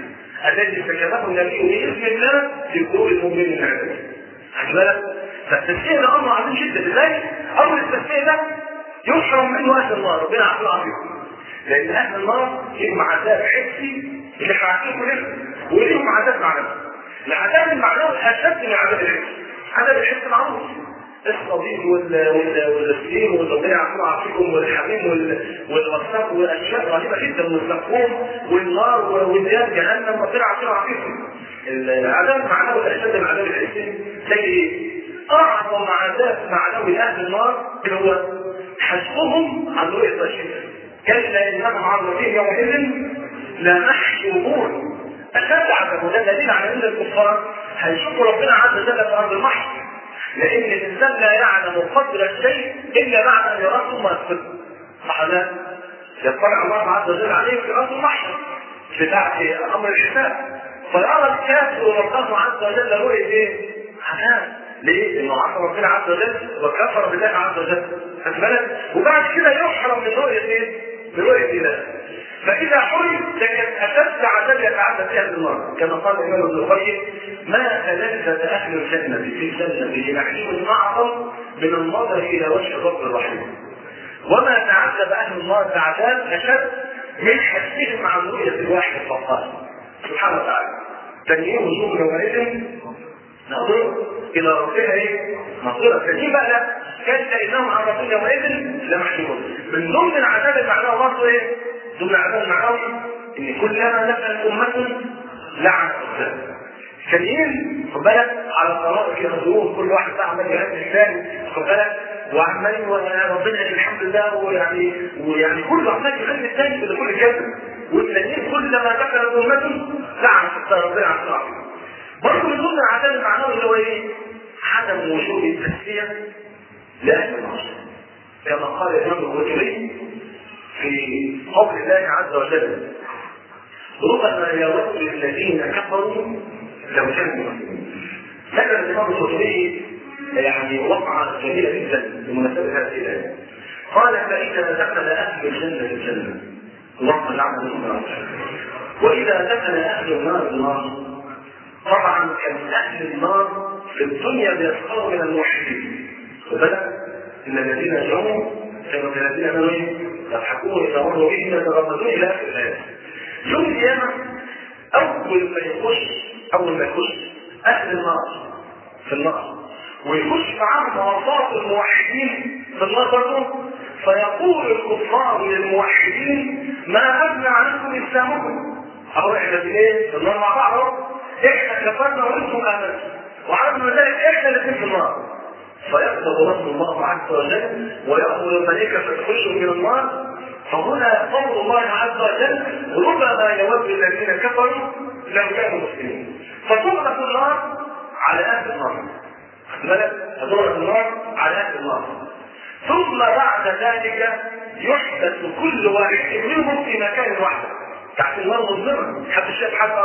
الذي استكتبه النبي باذن الله في قلوب المؤمنين من عباده. خد بالك؟ فالتسميه ده امر عظيم جدا لذلك امر التسميه ده يحرم منه اهل النار ربنا يعافينا ويعافيكم. لان اهل النار لهم عذاب حسي اللي احنا عارفينه كلنا وليهم عذاب معنوي. العذاب المعنوي اشد من عذاب الحس. عذاب الحس معروف الصديق والسليم والربنا يعفو عافيكم والحميم والغساق واشياء رهيبه جدا والزقوم والنار والنار جهنم ربنا يعفو عافيكم. العذاب معنوي الاشد من عذاب الحس زي ايه؟ اعظم عذاب معنوي اهل النار اللي هو حسبهم عن رؤيه الشمس كلا انهم عن ربهم يومئذ لمحجوبون اشد عذاب وده دليل على ان الكفار هيشوفوا ربنا عز وجل في ارض المحشر لان الانسان لا يعلم قدر الشيء الا بعد ان يراه ثم يسقطه صح لا؟ يطلع الله عز وجل عليه في ارض المحشر بتاع امر الحساب فيرى الكافر ربه عز وجل رؤيه ايه؟ عذاب ليه؟ لانه عصى ربنا عز وجل وكفر بالله عز وجل خد بالك؟ وبعد كده يحرم من رؤيه ايه؟ من رؤيه الله فإذا حرم لكن أشد عذاب يتعدى فيها النار كما قال الإمام ابن القيم ما تلذذ أهل الجنة في الجنة بنعيم أعظم من النظر إلى وجه الرب الرحيم وما تعذب أهل النار بعذاب أشد من حسهم عن رؤية الواحد الفقار سبحانه وتعالى تنيين وجوه يومئذ نظر إلى ربنا إيه؟ نظرة فدي بقى لا كان إنهم عن ربنا يومئذ لمحجوبون من ضمن العذاب المعنوي برضه إيه؟ ضمن العذاب المعنوي ان كلما نفعت امه لعنت اختها كانين خد بالك على طرائق يغزوهم كل واحد بقى عمال يهدي الثاني خد بالك وعمالين ربنا الحمد لله ويعني ويعني كل عمال يغني الثاني في كل كلمه والثانيين كلما دخلت امه لعنت اختها ربنا عز وجل برضه من ضمن العذاب المعنوي اللي هو ايه؟ عدم وجود التسليه لاهل النار كما قال الامام القرطبي في قول الله عز وجل ربما يود الذين كفروا لو كانوا مسلمين ذكر الامام القرطبي يعني وقعه جميله جدا بمناسبه هذه الايه قال فاذا دخل اهل الجنه الجنه اللهم لعن النار واذا دخل اهل النار النار طبعا كان اهل النار في الدنيا بيسخروا من الموحدين خد بالك ان الذين جاءوا كانوا الذين كانوا يضحكون يتمروا بهم يتغمزون الى اخر الايه. يوم القيامه اول ما يخش اول ما يخش اهل النار في النار ويخش معاهم مواصفات الموحدين في النار برضه فيقول الكفار للموحدين ما اغنى عنكم اسلامكم اهو احنا في ايه؟ في النار مع بعض اهو احنا كفرنا وانتم امنتم وعرفنا ذلك احنا الاثنين في النار فيقبض رب الله عز وجل ويأمر الملائكة فتخشوا من النار فهنا قول الله عز وجل ربما يود الذين كفروا لو كانوا مسلمين فتغلق النار على اهل النار خد بالك فتغلق النار على اهل النار ثم بعد ذلك يحدث كل واحد منهم في مكان واحد تحت النار مظلمه حتى شاف حد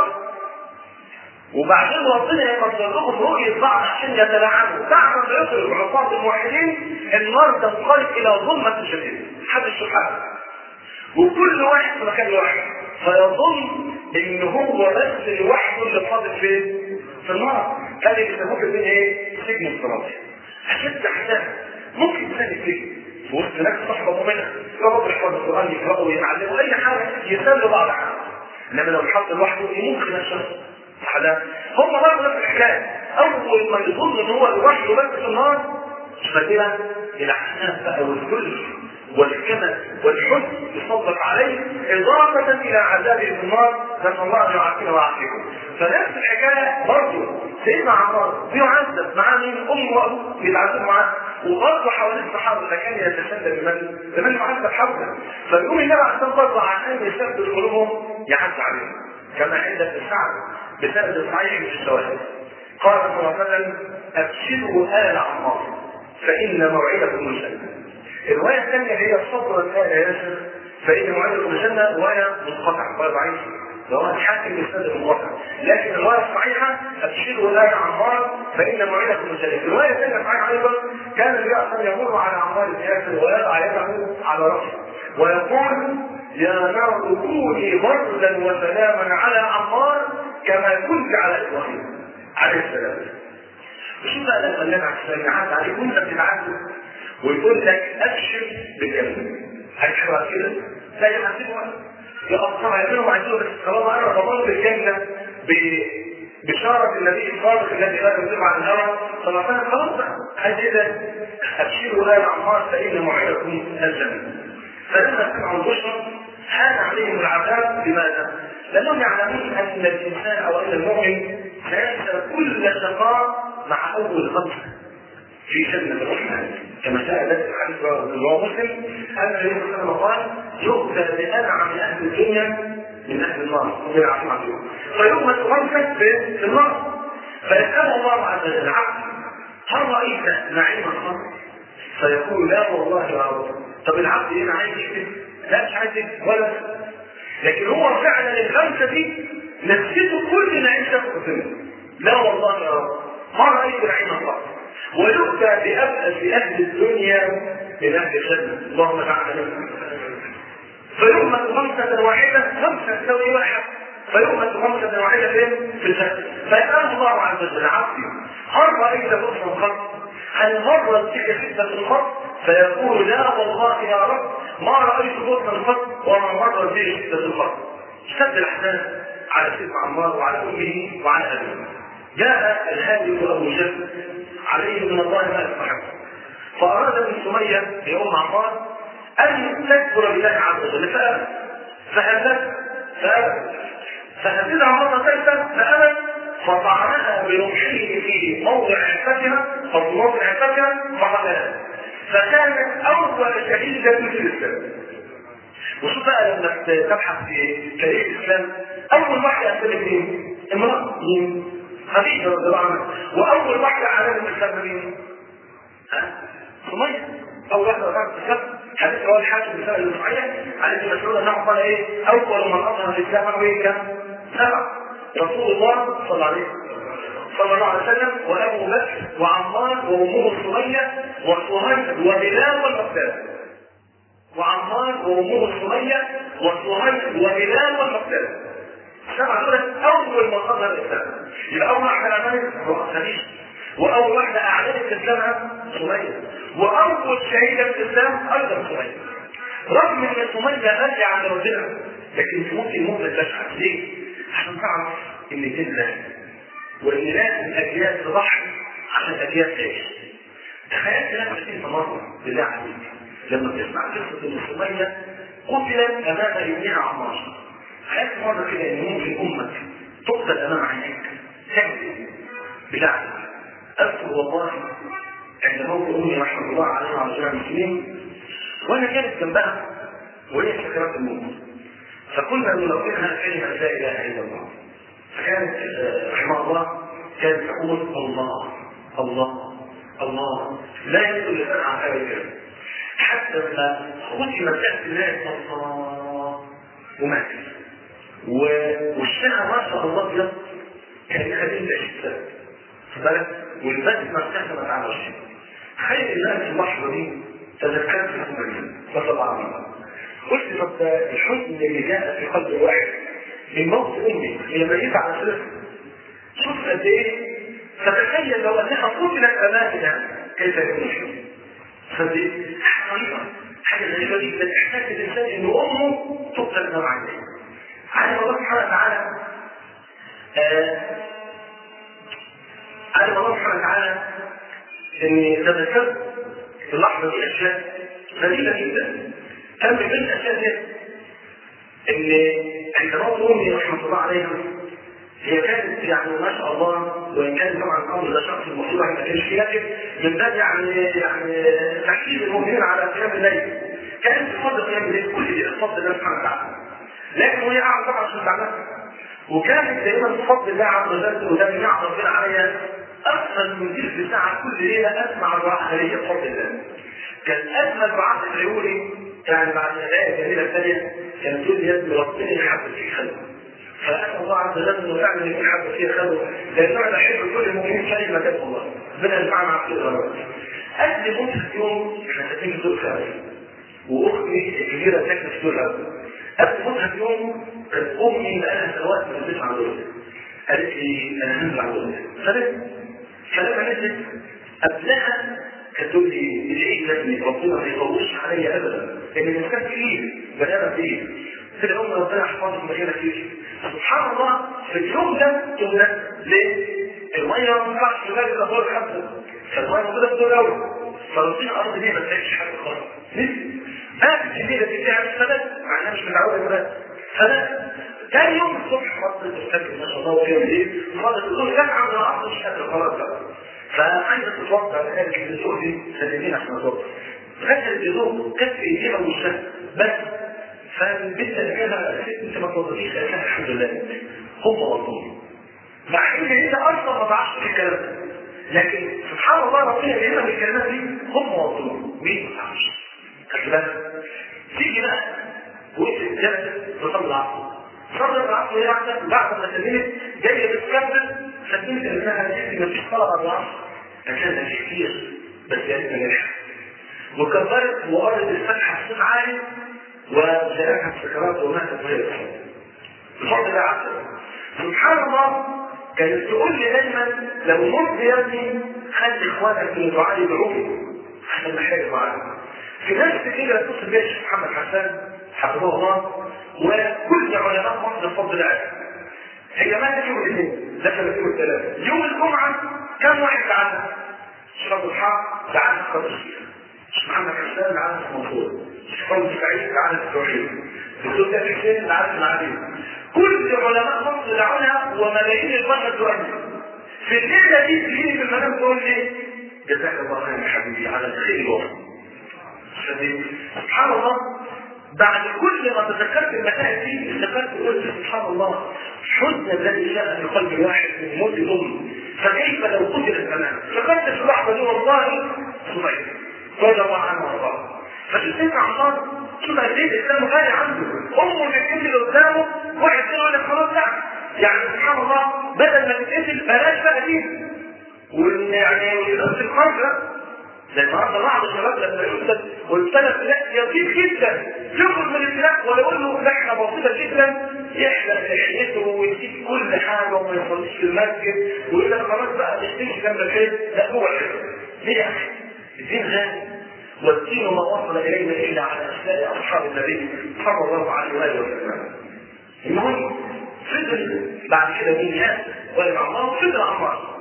وبعدين ربنا يقدر لهم رؤية بعض عشان يتلاعنوا بعد ما يخرج عصاة الموحدين النار تنقلب إلى ظلمة شديدة حد الشحات وكل واحد في مكان واحد فيظن ان هو بس لوحده اللي فاضل فين؟ في النار هذه بيسموه في ايه؟ سجن الصراطي اشد عذاب ممكن انسان يتسجن في وسط ناس صحبه مؤمنه يقعدوا يحفظوا القران يقراوا ويتعلموا اي حاجه يسلوا بعض حاجه انما لو اتحط لوحده ممكن الشخص صح هم برضه نفس الحكايه اول ما يظن ان هو لوحده بس في النار فكده العناء بقى والذل والكمل والحزن يصدق عليه إضافة إلى عذابه في النار نسأل الله أن يعافينا ويعافيكم فنفس الحكاية برضه سيدنا عمار بيعذب معاه مين أمه وأبوه بيتعذبوا معاه وبرضه حوالين الصحابة فكان يتشدد بمن؟ بمن يعذب حوله فيقوم النبي عشان برضه عشان يثبت قلوبهم يعز عليهم كما عند ابن سعد بسبب صحيح من الشواهد قال صلى الله عليه وسلم ابشروا آل عمار فإن موعدكم الجنة الرواية الثانية هي صبر آل ياسر فإن موعدكم الجنة رواية منقطعة رواية ضعيفة رواية حاكم بسند منقطع لكن الرواية الصحيحة ابشروا آل عمار فإن موعدكم الجنة الرواية الثانية صحيحة أيضا كان النبي صلى يمر على عمار بن ياسر ويضع يده على رأسه ويقول يا نار كوني بردا وسلاما على عمار كما كنت على ابراهيم عليه السلام شو بقى لما النبي عليه السلام يعد عليك وانت بتتعدى ويقول لك ابشر بالجنه هتشوفها كده لا يحاسبها يقطعها يعملوا عايزين بس طالما انا ضمان بالجنه بشارة النبي الصادق الذي لا ينزل عن الهوى صلى الله عليه وسلم خلاص بقى عايز اذا ابشروا لا عمار فان موعدكم الجنه فلما سمعوا البشرى حان عليهم العذاب لماذا؟ لانهم يعلمون ان الانسان او ان المؤمن سينسى كل شقاء مع اول خمسه في جنة الرحمن كما جاء ذلك الحديث رواه مسلم أن النبي صلى الله عليه وسلم قال يؤتى بأنعم أهل الدنيا من أهل النار ربنا يعافينا فيهم فيؤمن خمسة في النار فيسأله الله عز وجل العبد هل رأيت نعيم النار؟ فيقول لا والله يا رب طب العبد هنا عايز يكتب لا مش عايز يكتب ولا لكن هو فعلا الخمسة دي نفسته كل نعيم شافه في لا والله يا رب ما رأيت نعيم النار ويؤتى بأبأس أهل الدنيا من أهل الجنة اللهم اجعلنا منهم فيؤمن خمسة واحدة خمسة تساوي واحد فيؤمن خمسة واحدة فين؟ في الجنة فيسأل الله عز وجل عبدي هل رأيت بطنا الخط؟ هل مرت بك حتة الخط؟ فيقول لا والله يا رب ما رأيت بطنا الخط وما مرت بي حتة الخط شد الأحزان على سيدنا عمار وعلى أمه وعلى أبيه جاء الهادي أبو جهل عليه من الله ما يستحق فأراد من سمية لأم عمار أن تذكر بالله عز وجل فأبت فهدت فأبت فهددها مرة ثالثة فأبت فطعنها برمحه في موضع عفتها أو في موضع عفتها فقتلها فكانت أول شهيدة في الإسلام وشوف بقى لما تبحث في تاريخ الإسلام أول واحدة أسلم مين؟ امرأة مين؟ خديجة رضي الله عنها وأول واحدة على الإسلام مين؟ ها؟ سمية أول واحدة وقعت الإسلام حديث رواه الحاكم بسبب المصحيح عن ابن مسعود أنه قال إيه؟ أول من أظهر الإسلام هو إيه كم؟ سبعة رسول الله صلى الله عليه صلى الله عليه وسلم وأبو بكر وعمار وأمه سمية وصهيب وبلال والمقداد وعمار وأمه سمية وصهيب وبلال والمقداد السبعة دول أول ما أظهر الإسلام يبقى أول واحدة عملت هو خديجة وأول واحدة أعلنت إسلامها سمية وأول شهيدة في الإسلام أيضا سمية رغم إن سمية غالية عند ربنا لكن ممكن ممكن تشعر ليه؟ عشان تعرف إن دين الله وإن لازم أجيال تضحي عشان أجيال تعيش تخيلت لك عشرين مرة بالله عليك لما تسمع قصة إن سمية قتلت أمام ابنها عمار حيث مرة كده ان ممكن امك تقتل امام عينيك تعمل ايه؟ بالعكس اذكر والله عند موت امي رحمه الله عليها وعلى جميع المسلمين وانا كانت جنبها وهي سكرات الموت فكنا نلقنها كلمه لا اله الا الله فكانت رحمه الله كانت تقول الله الله الله لا يدل لسان عن حاجه كده حتى لما ختمت تحت الله الله وماتت ووشها ما شاء الله ابيض كان خليل الشتاء بالك والبسمه ابتسمت على وشها تخيل الان في اللحظه دي تذكرت في المدينه فطبعا قلت طب الحزن اللي جاء في قلب الواحد من موت امي هي ميته على سرها شوف قد ايه فتخيل لو انها قتلت امامنا كيف يكون فدي حاجه حاجه غريبه جدا احساس الانسان ان امه تقتل امام عينيه علم الله سبحانه وتعالى علم الله سبحانه وتعالى ان تذكرت في اللحظه دي اشياء غريبه جدا كان من بين الاشياء دي ان عند موت امي رحمه الله عليها هي كانت يعني ما شاء الله وان كان طبعا الامر ده شخص المفروض ما كانش فيه لكن من باب يعني يعني تحفيز المؤمنين على قيام الليل كانت بفضل قيام الليل كل دي بفضل الله سبحانه وتعالى لكن وهي قاعده طبعا عشان تعملها وكانت دايما بفضل الله عز وجل وده من نعم ربنا عليا اكثر من تلت ساعه كل ليله اسمع الدعاء خيريه بفضل الله كان اجمل دعاء العيوني يعني بعد الايه الجميله الثانيه كان تقول يا ابني ربنا يحبك في خلقه فاسال الله عز وجل انه فعلا يكون حبك في خلقه لان انا احب كل المؤمنين في اي مكان والله ربنا يجمعنا على خير الغرب قبل موت يوم احنا ساكنين في دور خارج واختي الكبيره ساكنه في دور الاول قبل موتها بيوم كانت امي بقالها سنوات ما بتدفع عن دول قالت لي انا هنزل عوض فلما فلما نزلت قبلها كانت تقول لي العيد ده ابني ربنا ما يطولش عليا ابدا لان الانسان تقيل بني ادم تقيل كده هم ربنا يحفظك مكانك فيه سبحان الله في اليوم ده قلنا ليه؟ الميه ما ينفعش تغير الادوار الخمسه فالميه موجوده في الدور الاول فروتين الارض دي ما تلاقيش حاجه خالص ما في كبيره بتاع السبب مع انها مش متعوده ولا فلا تاني يوم الصبح خطت الفجر ما شاء الله وكان ايه خالص تقول كان عند العصر مش قادر خلاص بقى فعايزه تتوضا قالت الجذور دي سنتين عشان اتوضا غسل الجذور كانت في ايديها وشها بس فالبنت اللي كانها انت ما توضتيش قالت لها الحمد لله هم غلطون مع ان انت اصلا ما تعرفش في الكلام ده لكن سبحان الله ربنا يهمنا بالكلمات دي هم غلطون مين ما تعرفش خلي بالك تيجي بقى وقفت الجبل تصلي العصر صلى العصر هي واحده بعد ما سلمت جايه تتكبر فسلمت انها نسيت ما فيش طلب على العصر فكان في كتير بس يا ريتنا نلحق وكبرت وقالت الفتحه بصوت عالي وجاءتها السكرات وماتت وهي تصلي بفضل الله عز وجل سبحان الله كانت تقول لي دايما لو مت يا ابني خلي اخوانك من الدعاء يدعوك عشان محتاج معاك في نفس كده اتصل بيا الشيخ محمد حسان حفظه الله وكل علماء مصر بفضل الله هي ماتت يوم الاثنين دخلت يوم الثلاثاء يوم الجمعه كم واحد تعالى الشيخ عبد الحق تعالى في الشيخ الشيخ محمد حسان تعالى في المنصور الشيخ فوزي سعيد تعالى في التوحيد الدكتور ده حسين تعالى في المعادين كل علماء مصر دعونا وملايين البشر تؤمن في الليله دي تجيني في المنام تقول لي جزاك الله خير يا حبيبي على الخير الوطن سبحان الله بعد كل ما تذكرت المسائل دي افتكرت قلت سبحان الله حزن الذي جاء في قلب واحد من موت الام فكيف لو قتل الزمان فكرت في اللحظه دي والله صغير رضي الله عنه وارضاه فشوف انت عمار شوف قد ايه الاسلام غالي عنده امه اللي بتنزل قدامه واحد كده يقول لك خلاص لا يعني سبحان الله بدل ما تتقتل بلاش بقى دي وان يعني نفس الخرجه لان النهارده بعض الشباب لما يقتل والثلاث لا يطيب جدا يخرج من الابتلاء ولا يقول له لحمه بسيطه جدا يحلق لحيته ويسيب كل حاجه وما يصليش في المسجد ويقول لك خلاص بقى مش تمشي جنب الخير لا هو الخير ليه يا اخي؟ الدين غالي والدين ما وصل الينا الا على اسماء اصحاب النبي صلى الله عليه واله وسلم. المهم فضل بعد كده مين ياسر ولا عمار فضل عمار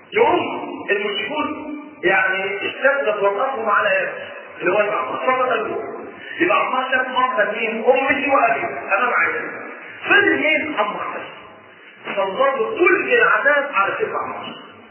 يوم المشركون يعني اشتدت وقفهم على ياسر اللي هو عمار فقط قلبه يبقى عمار شاف منظر مين امتي وابي امام عيني فضل مين عمار بس سلطوا كل العذاب على سيف عمار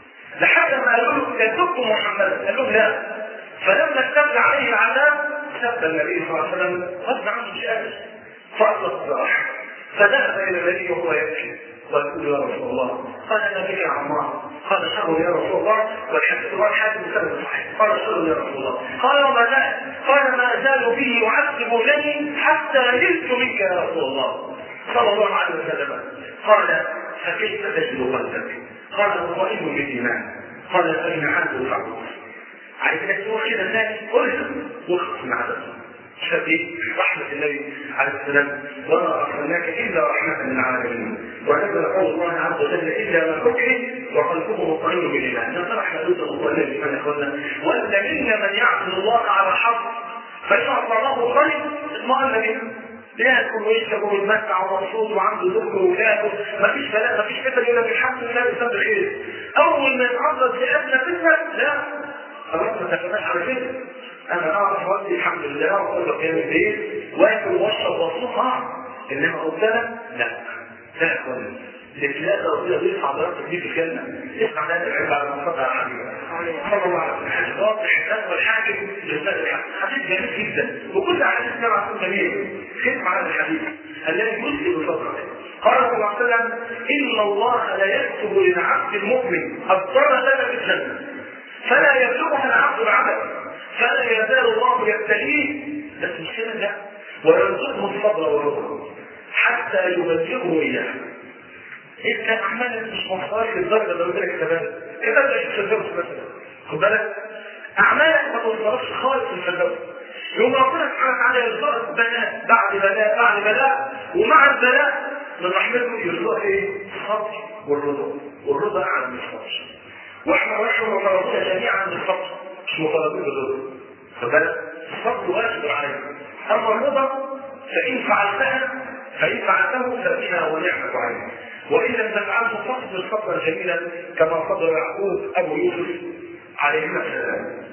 لحد ما قالوا له كذبتم محمدا قال لهم لا فلما اشتد عليه العذاب سب النبي صلى الله عليه وسلم غضب عنه مش قادر فاطلق الصراحه فذهب الى النبي وهو يبكي ويقول يا رسول الله قال انا بك يا عمار قال شر يا رسول الله والحديث هو الحادث بسبب صحيح قال شر يا رسول الله قال وما زال قال ما زال به يعذب جني حتى نلت منك يا رسول الله صلى الله عليه وسلم قال فكيف تجد قلبك قال مطمئن بالايمان قال فان عنده فعل عايز لك تقول كده ثاني قلت واخلص من عدد شبيه رحمة النبي عليه السلام وما أرسلناك إلا رحمة للعالمين ونزل قول الله عز وجل إلا ما حكم وقلبه مطمئن بالإيمان نصرح لدود الله من إخواننا وأن منا من يعبد الله على حق فإن الله خير اطمئن به ياكل ويشرب ويتمتع ومبسوط وعنده ذكر وولاده مفيش بلاء مفيش فتن الا بالحمد لله بسبب خير اول ما يتعرض لادنى فتنه لا خلاص ما تفهمش على كده انا اعرف والدي الحمد لله واقول قيام الليل واكل واشرب واصوم اه انما قدام لا لا يا اخوانا الابتلاء ده ربنا بيرفع درجتك دي في الجنه اسمع ده العلم على المنطقه يا حبيبي صلى الله عليه وسلم حديث واضح الحسن والحاكم للاستاذ الحسن حديث جميل جدا وكل احاديث سبعه تكون جميله خدمه على الحديث الذي يسلم بصدره قال صلى الله عليه وسلم ان الله لا يكتب للعبد المؤمن الدرجه في الجنه فلا يبلغها العبد العمل فلا يزال الله يبتليه بس مش كده لا ويرزقه الصبر والرضا حتى يبلغه اياه انت اعمالك مش موصلك للدرجه اللي قلت لك كمان كده مش في الفردوس مثلا خد بالك اعمالك ما توصلكش خالص للفردوس يوم ربنا سبحانه وتعالى يرزقك بلاء بعد بلاء بعد بلاء ومع البلاء من رحمته يرزقك ايه؟ الصبر والرضا والرضا اعلى من الصبر واحنا ونحن مطالبون جميعا بالصبر مش مطالبين بالرضا فبالك الصبر واجب عليك اما الرضا فان فعلتها فان فعلته فبها ونعمه عليك وان لم تفعله فاصبر صبرا جميلا كما صبر يعقوب ابو يوسف عليهما السلام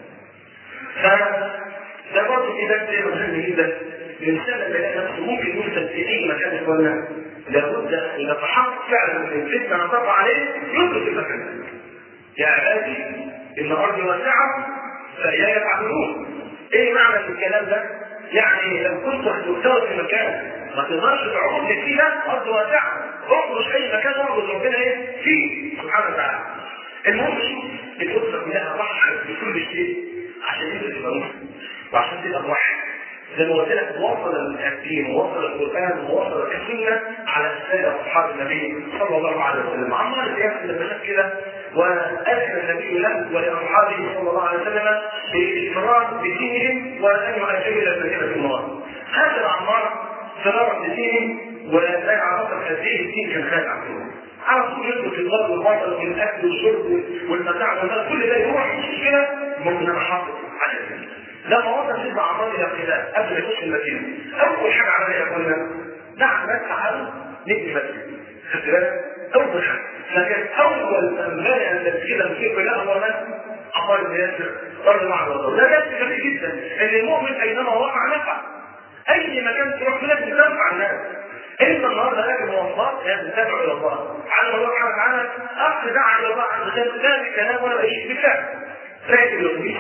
فده برضه في درس مهم جدا الانسان لما يلاقي نفسه ممكن يوصل في اي مكان يا اخوانا لابد ان يتحقق فعلا ان الفتنه هتقع عليه يترك المكان ده. يا عبادي ان ارضي واسعه فاياي فاعبدون. ايه معنى الكلام ده؟ يعني لو كنت هتختار في مكان ما تقدرش تعبد فيه ارض واسعه اخرج اي مكان واعبد ربنا ايه؟ فيه سبحانه وتعالى. المهم شوف الاسره كلها ضحت بكل شيء عشان انت تبقى مسلم وعشان تبقى واحد زي ما قلت لك وصل الدين ووصل القران ووصل السنه على رساله اصحاب النبي صلى الله عليه وسلم عمار بن ياسر لما شاف كده واذن النبي له ولاصحابه صلى الله عليه وسلم بالاقرار بدينهم وان يؤجلوا الى المدينه المنوره هذا عمار فرار بدينه ولا يعرف قد ايه الدين كان خادع عنه على طول يدخل في الغرب والبطل والاكل والشرب والمتاع والمال كل ده يروح مش مشكله ممكن انا حاطط على الدين لما وصل سيدنا عمار الى الخلاف قبل ما يخش المدينه اول حاجه عملها يا اخوانا دعا الناس تعالوا نبني مسجد خدت بالك؟ اول حاجه فكان اول من بنى مسجدا في بناء هو من؟ عمار بن ياسر رضي الله عنه ده درس جميل جدا ان المؤمن اينما وقع نفع اي مكان تروح لازم تنفع الناس انت النهارده راكب مواصلات لازم تدعو الى الله على الله سبحانه وتعالى اخ دعا الى الله عز وجل لا بكلام ولا باي بالفعل راكب الاتوبيس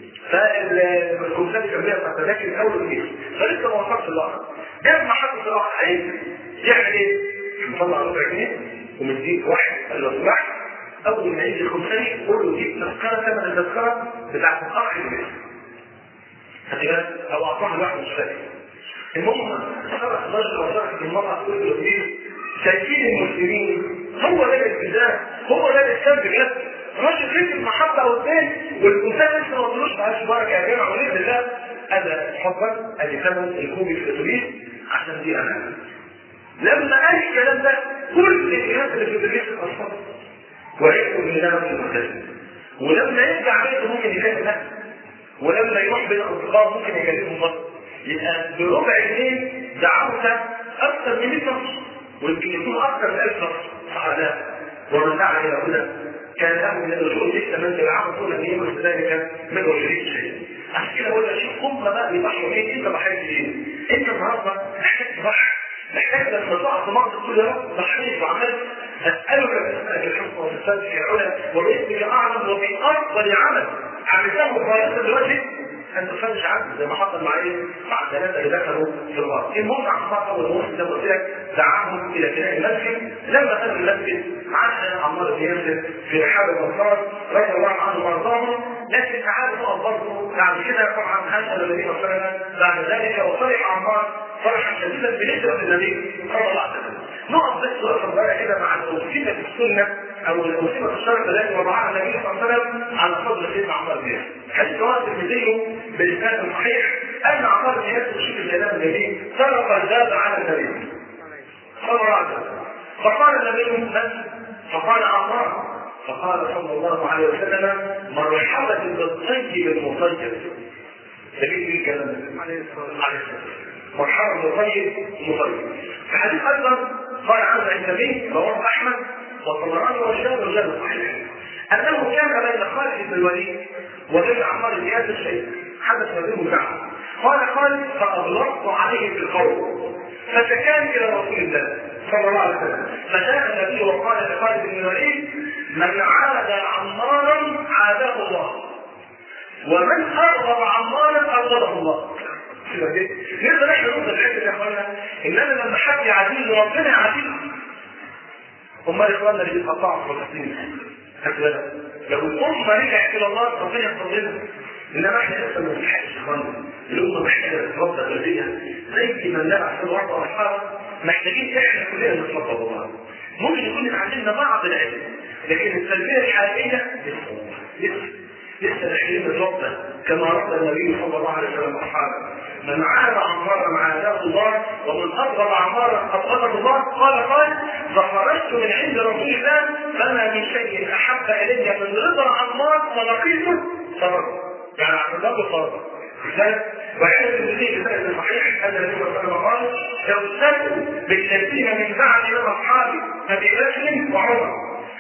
فالكمسات الجمعيه بتاعت التذاكر الاول الاتوبيس فلسه ما وصلش الاخر جاب محطه الاخر هينزل يعمل ايه؟ مطلع ربع جنيه ومديك واحد قال له اسمح اول ما يجي الخمساني قول له جيب تذكره ثمن التذكره بتاعت الاخ اللي خدت بالك؟ او اعطاها لواحد مش فاكر المهم صرح الرجل وصرحت المرأة كل الدين شايفين المسلمين هو ده الالتزام هو ده الاسلام بجد راجل ركب محطة قدام والانسان لسه ما وصلوش معلش بركة يا جماعة وليه بالله انا اتفضل ادي ثمن الكوبي في الاتوبيس عشان دي انا لما قال الكلام ده كل الناس اللي في الاتوبيس اتأثرت وعرفوا ان ده راجل ملتزم ولما يرجع بيته ممكن يكلم نفسه ولما يروح بين الاصدقاء ممكن يكلمهم برضه يبقى بربع جنيه دعوت اكثر من 100 نفس ويمكن يكون اكثر من 1000 نفس سعداء ومن دعا الى هدى كان له من الرجوع لسه من العام طول ان يملك ذلك من وجهه شيء عشان كده بقول لك شوف هم بقى بيضحوا ايه انت ضحيت ليه؟ انت النهارده محتاج تضحي محتاج لما تقع في مصر كل ده ضحيت وعملت اسالك باسمك الحسنى والصفات في علا وباسمك اعظم وفي افضل عمل عملته خالصا لوجهك ان تفرج عنه زي ما حصل مع ايه؟ مع الثلاثه اللي دخلوا في الغار. المهم عمار اول موسم زي ما قلت لك دعاهم الى بناء المسجد لما بنوا المسجد عاش عمار بن ياسر في رحاب الانصار رضي الله عنه وارضاهم لكن تعالوا نقف برضه بعد كده طبعا هذا الذي وصلنا بعد ذلك وفرح عمار فرحا شديدا بنسبه النبي صلى الله عليه وسلم. نقف بس وقفه بقى كده مع الأوسمة السنة أو الأوسمة الشرط التي وضعها النبي صلى الله عليه وسلم على فضل سيدنا عمار بن ياسر. حديث رواه الترمذي بإسناد صحيح أن عمار بن ياسر شوف كلام النبي طرق الباب على النبي صلى الله عليه وسلم. فقال النبي من؟ فقال عمار فقال صلى الله عليه وسلم مرحبا بالطيب المطيب. دليل من كلام عليه الصلاة والسلام. مرحبا بالطيب المطيب. في حديث ايضا قال عنه النبي رواه احمد والطبراني والشام رجال صحيح انه كان بين خالد بن الوليد وبين عمار بن ياسر شيء حدث ما بينهم زعل قال خالد فاغلقت عليه في القول فشكاني الى رسول الله صلى الله عليه وسلم فجاء النبي وقال لخالد بن الوليد من عاد عمارا عاده الله ومن ارغب عمارا ارغبه الله نقدر احنا نوصل الحته يا اخوانا ان انا لما حد يعاديني ربنا يعاديني امال اخواننا اللي بيتقطعوا في فلسطين لو الامه رجعت الى الله ربنا يغفر لنا انما احنا لسه ما بنلحقش اخواننا الامه محتاجه تتربى تربيه زي ما النبي عليه الصلاه والسلام محتاجين احنا كلنا نتربى ببعض ممكن يكون عندنا بعض العلم لكن التربيه الحقيقيه لسه لسه لسه داخلين الربة كما رد النبي صلى الله عليه وسلم اصحابه من عاد عمارا عاداه الله ومن ابغض عمارا ابغضه الله قال قال فخرجت من عند رسول الله فما من شيء احب الي من رضا عمار فلقيته صبر يعني عبد الله صبر وعند النبي في الصحيح ان النبي صلى الله عليه وسلم قال اغتدوا بالذين من بعد من اصحابي ابي بكر وعمر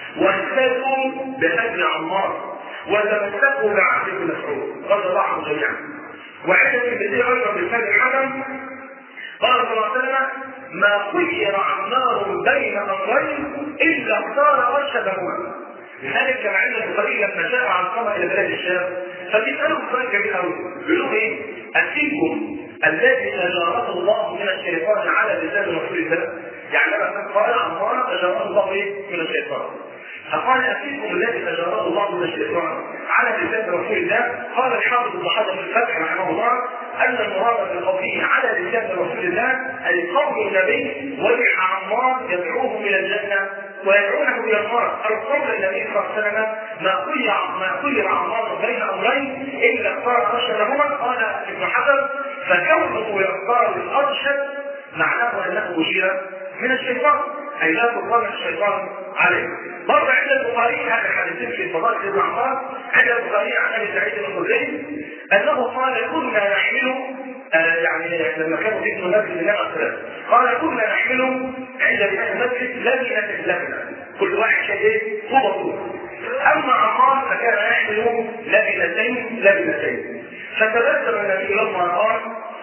واهتدوا بهدي عمار وتمسكوا بعهد ابن مسعود رضي الله عنهم جميعا وعند النبي ايضا بلسان الحكم قال صلى الله عليه وسلم ما خير عمار بين امرين الا اختار ارشدهما لذلك كما عند البخاري لما جاء عن قمر الى بلاد الشام فبيسالوا سؤال جميل قوي بيقولوا ايه؟ اتيكم الذي اجاره الله من الشيطان على لسان رسول الله يعني لما قال عمار اجاره الله ايه؟ من الشيطان فقال اتيكم الذي اجاره الله من الشيطان على لسان رسول الله قال الحافظ بن حجر في الفتح رحمه الله ان المراد بقوله على لسان رسول الله اي قول النبي وجع عمار يدعوهم الى الجنه ويدعونه الى النار او قول النبي صلى الله عليه وسلم ما خير ما خير عمار بين امرين الا اختار ارشدهما قال ابن حجر فكونه يختار الارشد معناه انه مشير من الشيطان اي لا تطلع الشيطان عليه برضه عند البخاري هذا الحديثين في فضائل ابن عمار عند البخاري عن ابي سعيد الخدري انه قال كنا نحمل آه يعني لما كانوا في ابن مسجد النبي عليه قال كنا نحمل عند بناء المسجد لبنه لبنه كل واحد شايل ايه؟ طوبه اما عمار فكان يحمل لبنتين لبنتين فتبسم النبي لما قال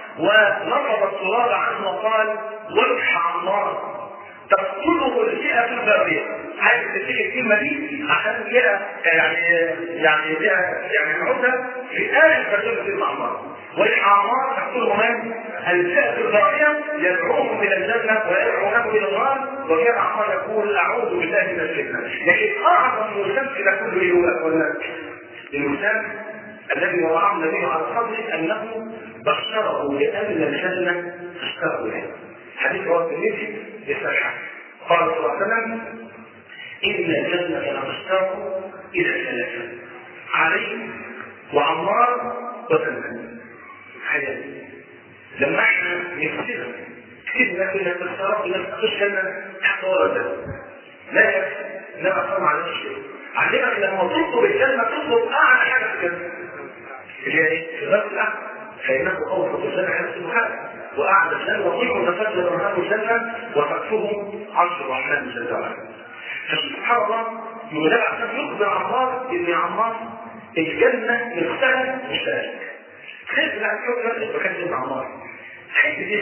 ونفض التراب عنه وقال ويح عمار تقتله الفئة الباغية عايز تفتكر الكلمة دي عشان لها يعني يعني لها يعني نعودها في آخر ترجمة المعمار والأعمار تقتله من؟ الفئة الباغية يدعوهم إلى الجنة ويدعونهم إلى النار وكان عمار يقول أعوذ بالله من الفتنة لكن أعظم مسلسل كله إيه ولا المسلم الذي وضعه النبي على صدره أنه بشره بأن الجنة تشتاق له حديث رواه الترمذي يصحح قال صلى الله عليه وسلم ان الجنه لتشتاق الى ثلاثه علي وعمار وسلمان حياه لما احنا نفسنا كتير ناس الناس تشتاق الى تخش لنا تحت ورا لا يكفي لا اقام على شيء علمك لما تطلب الجنه تطلب اعلى حاجه في الجنه اللي هي ايه؟ الغرب الاعلى فانه اوسط الجنه حدث المحارب واعلى الجنه وكل متفجر رحمه الجنه وفتحهم عرش الرحمن جل وعلا. فسبحان الله يقول عشان يخبر عمار ان عمار الجنه مختلف مشترك. خير بالله عليك لو كان عمار حيث دي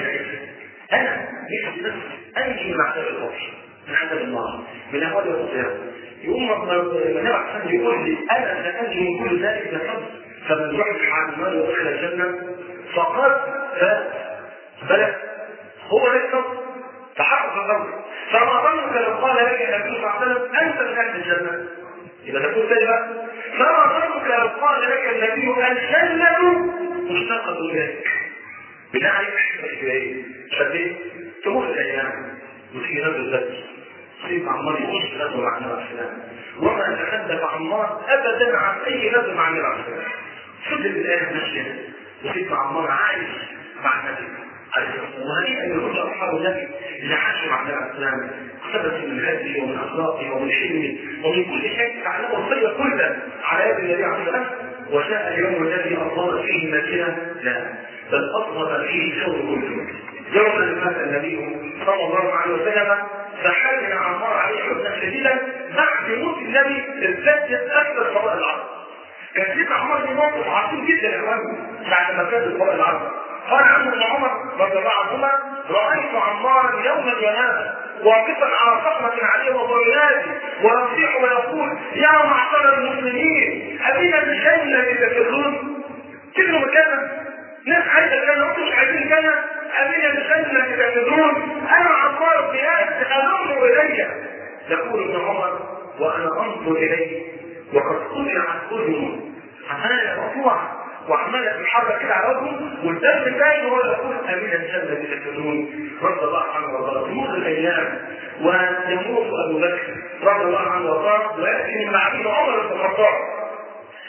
انا مش بس انجي من عذاب القبر من عذاب النار من اهوال القيامه يقوم لما النبي عليه يقول لي انا سانجي من كل ذلك بالفضل فمن يحب عن النار ويدخل الجنه فقد فات بلى هو ليس تحقق الامر فما ظنك لو قال لك النبي صلى الله عليه وسلم انت من اهل الجنه يبقى تقول تاني بقى فما ظنك لو قال لك النبي الجنه مشتقه اليك بناء عليك احسبك بايه؟ شد ايه؟ تمر الايام وتيجي نزل الدرس سيد عمار يخش غزوه مع النبي عليه السلام وما تخلف عمار ابدا عن اي غزوه مع النبي عليه السلام فضل الايه ماشيه وسيدنا عمار عايش مع النبي عليه الصلاه والسلام وهنيئا لكل اصحاب النبي اللي عاشوا مع النبي عليه السلام اقتبس من هديه ومن اخلاقه ومن حلمه ومن كل شيء تعلمه الخير كله على يد النبي عليه السلام وجاء اليوم الذي اظهر فيه مدينه لا بل اظهر فيه الكون كله يوم ان مات النبي صلى الله عليه وسلم فحزن عمار عليه حزنا شديدا بعد موت النبي ارتدت اكثر فضائل العرب كان سيدنا عمر ليه موقف عظيم جدا يا اخوان بعد ما كانت فضائل العرب قال عنه ابن عمر رضي الله عنهما رايت عمارا يوما ينام واقفا على صخرة عليه وهو ينادي ويصيح ويقول يا معشر المسلمين أبينا الجنة تفرون كلمة مكانة ناس عايزة الجنة انتم مش عايزين الجنة أبينا الجنة تفرون أنا عمار بياس ألم إلي يقول ابن عمر وأنا أنظر إليه وقد قطعت أذنه عمالة مقطوعة وعمالة تتحرك كده على وجهه والدم الثاني هو يقول امين الجنه تفرون رضي الله عنه وارضاه تمر الايام ويموت ابو بكر رضي الله عنه وارضاه وياتي من بعده عمر بن الخطاب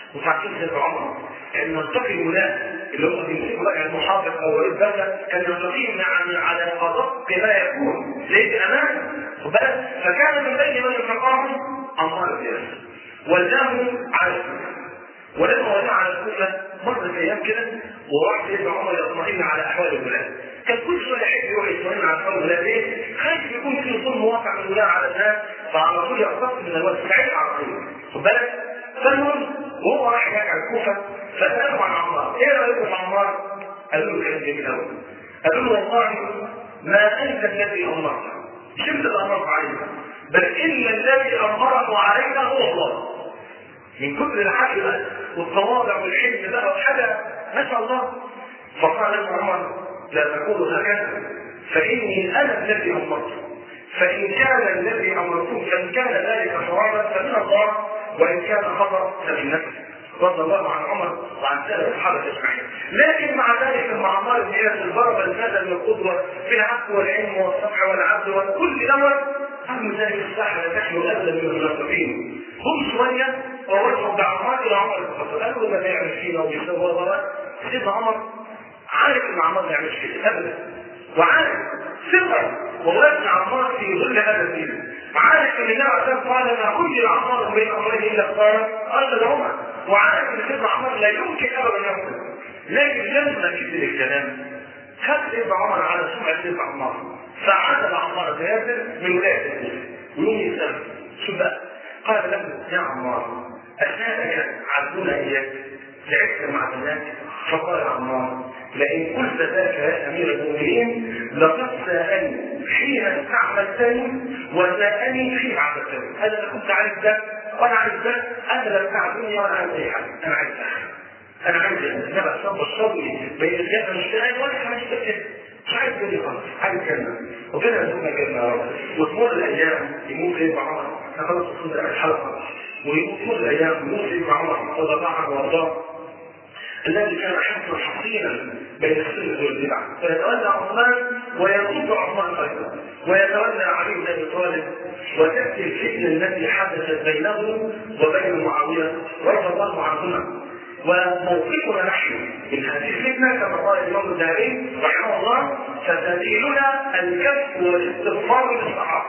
وتعرفين سيدنا عمر كان يلتقي الولاة اللي هم بيمسكوا بقى المحافظ او رئيس الدوله كان يلتقيهم يعني على ادق ما يكون ليه امانه خد بالك فكان من بين من يلتقاهم عمار بن ياسر ولاه على الكوفه ولما ولاه على الكوفه مرت ايام كده وراح سيدنا عمر يطمئن على احوال الولاة كان كل شويه يحب يروح يطمئن على احوال الولاة ليه؟ خايف يكون في ظلم واقع من الولاة على الناس فعلى طول يقتص من الوقت سعيد على طول خد بالك فالمهم وهو راح هناك على الكوفه فسالوا عن عمار ايه رايكم في عمار؟ قالوا له كلام جميل قوي قالوا له والله ما انت الذي امرت مش انت اللي امرت علينا بل ان الذي امره علينا هو الله من كتر الحق بقى والتواضع والحلم بقى وحاجه ما شاء الله فقال له عمر لا تقول هكذا فاني انا الذي امرت فان كان الذي امرتم فان كان ذلك صوابا فمن الله وان كان خطا فمن نفسه رضي الله عن عمر وعن سائر الصحابه اجمعين لكن مع ذلك لما عمار بن ياسر ضرب المثل من القدوه في العفو والعلم والصفح والعدل وكل امر هم ذلك الساحه لا تحمل ابدا من المنافقين هم شويه ووجهوا بعمار الى عمر بن الخطاب قالوا ما بيعمل فينا وبيسوى سيدنا عمر عارف ان عمار ما يعملش كده ابدا وعارف ثقه ووزن عمار في ظل هذا الدين عارف ان النبي عليه الصلاه قال ما كنت عمار بين امرين الا اختار ارشد عمر وعارف ان سيدنا عمر لا يمكن ابدا يقتل لكن لما كتب الكلام خد سيدنا عمر على سمعه سيدنا عمار فعزل عمار بن ياسر من ولايه الكوفه ويوم يسال شو بقى؟ قال له يا عمار اسنانك عبدون اياك لعبت مع بنات فقال عمار لئن قلت ذاك يا امير المؤمنين لقد ساءني حين استعملتني وساءني حين عبدتني انا لا كنت عارف ده وانا عارف ده انا لا تعبني ولا عارف اي حاجه انا عارف ده انا عايز انما صب الصبر بين الجنه والشهاده ولا حاجه كده مش عايز كده خالص عايز جنه وكده يرزقنا جنه يا رب وتمر الايام يموت ابن عمر احنا خلاص وصلنا الحلقه ويموت الايام يموت ابن عمر رضي الله عنه وارضاه الذي كان حكما حصينا بين السنة والبدع فيتولى عثمان ويموت عثمان ايضا ويتولى علي بن ابي طالب وتاتي الفتنه التي حدثت بينه وبين معاويه رضي الله عنهما وموقفنا نحن من هذه الفتنه كما قال الامام الذهبي رحمه الله فتديننا الكف والاستغفار للصحابه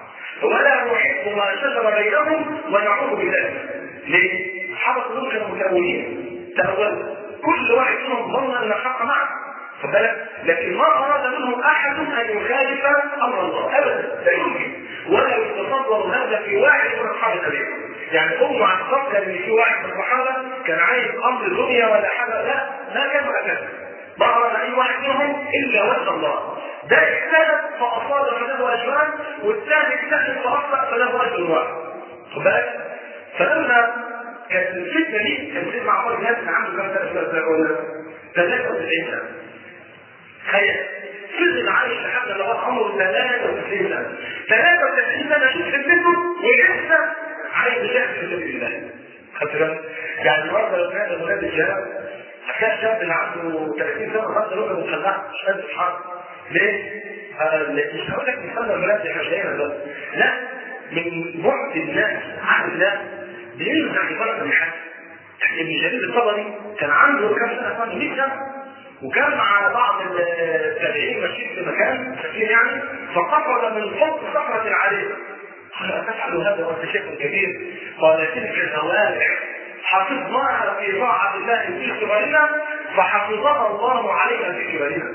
ولا نحب ما شجر بينهم ونعوذ بذلك ليه؟ الصحابه كلهم كانوا متأولين تأولوا كل واحد منهم ظن ان الحق معه خد بالك لكن ما اراد منهم احد ان يخالف امر الله ابدا لا يمكن ولا يتصور هذا في واحد من اصحاب النبي يعني هم عن فكر ان في واحد من الصحابه كان عايز امر دنيا ولا حاجه لا ما كان هكذا ما اراد اي واحد منهم الا وجه الله ده اجتهد فاصاب فله اجران والثاني اجتهد فاخطا فله اجر واحد خد بالك فلما كانت الفتنه دي كان سيدنا عمر بن ياسر عنده كام سنه في ولا 93 سنه تخيل فضل عايش لحد لغايه عمره 93 سنه 93 سنه شوف فتنته ولسه عايز يجاهد في سبيل الله خدت بالك؟ يعني النهارده لو كان ولاد الجهاد هتلاقي الشاب اللي عنده 30 سنه النهارده لغه مخلعه مش قادر يتحرك ليه؟ آه مش هقول لك مثال الولاد احنا مش لاقيينها لا من بعد الناس عن الله بينزع عبارة من حد ابن جرير الطبري كان عنده كم سنة كان 100 سنة وكان مع بعض التابعين ماشيين في مكان سفير يعني فقفز من فوق صخرة عالية قال أتفعل هذا وأنت شيخ كبير قال تلك زوارع حفظناها في طاعة الله في صغرنا فحفظها الله علينا في كبرنا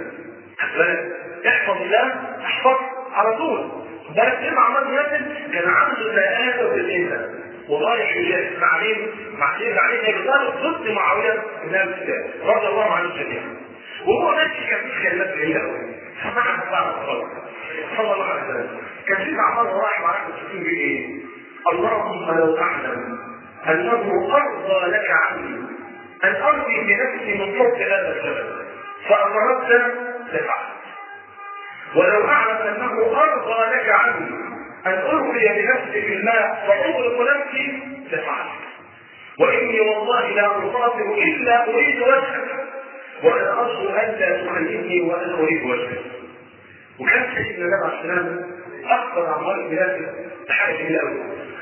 احفظ الله احفظ على طول بالك ليه عمر بن ياسر كان عنده 33 سنه ورايح يجاهد مع مين؟ مع سيدنا علي بن ابي طالب ضد معاويه بن ابي سفيان رضي الله عنه جميعا. وهو ماشي كان في كلمات جميله قوي. سمعها بعض الصلاه صلى الله عليه وسلم. كان سيدنا عمر رايح مع احمد السفين بيقول ايه؟ اللهم لو اعلم انه ارضى لك عني ان ارضي بنفسي من فوق هذا الجبل فامرت لفعلت. ولو اعلم انه ارضى لك عني ان القي بنفسي في الماء فاغرق نفسي لفعلت واني والله لا اصافر الا اريد وجهك وانا ارجو ان لا تخليني وانا اريد وجهك وكان سيدنا النبي عليه السلام اخبر عمار بن ياسر بحاجه جميله قوي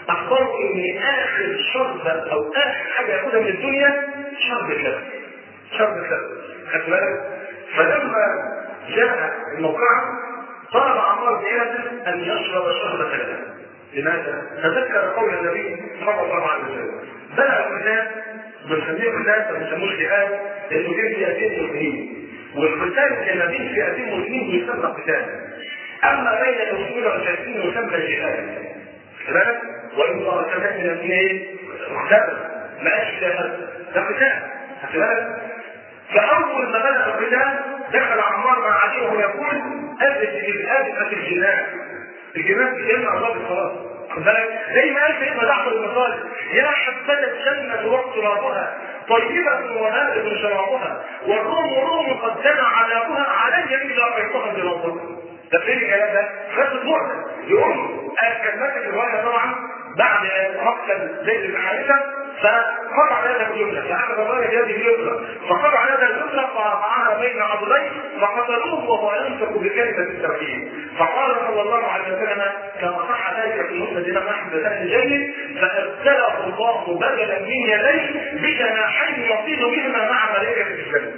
اخبروا ان اخر شربة او اخر حاجة ياخدها من الدنيا شرب اللبن شرب اللبن خدت بالك فلما جاء الموقعة طلب عمار بن ياسر ان يشرب شربة اللبن لماذا؟ تذكر قول النبي صلى الله عليه وسلم بلغ الناس بنسميه الناس ما بنسموش جهاد لانه جه فئتين مسلمين والقتال كان بين فئتين مسلمين يسمى قتال اما بين المسلمين والكافرين يسمى جهاد بالك؟ وان الله كمان من الاثنين اختلف ما قالش جهاد ده قتال خدت بالك؟ فاول ما بدا القتال دخل عمار مع علي وهو يقول اذن الآلفة الجنان الجنان بيجمع الله خلاص خد بالك زي ما قال سيدنا جعفر بن طالب يا حبذا الجنة واقترابها طيبة وهادئ شرابها والروم روم قد جنى عذابها علي إذا رأيتها بنظرها ده فين الكلام ده؟ خد البعد يقوم كلمات الرواية طبعا بعد مقتل زيد بن حارثة فقطع هذا الجملة فأخذ الراية بيده اليسرى فقطع هذا الجملة فرفعها بين عضليه فقتلوه وهو ينطق بكلمة التوحيد فقال صلى الله عليه وسلم كما صح ذلك في مسند الإمام أحمد بن جيد فأبدله الله بدلا من يديه بجناحين يصيد بهما مع ملائكة الجنة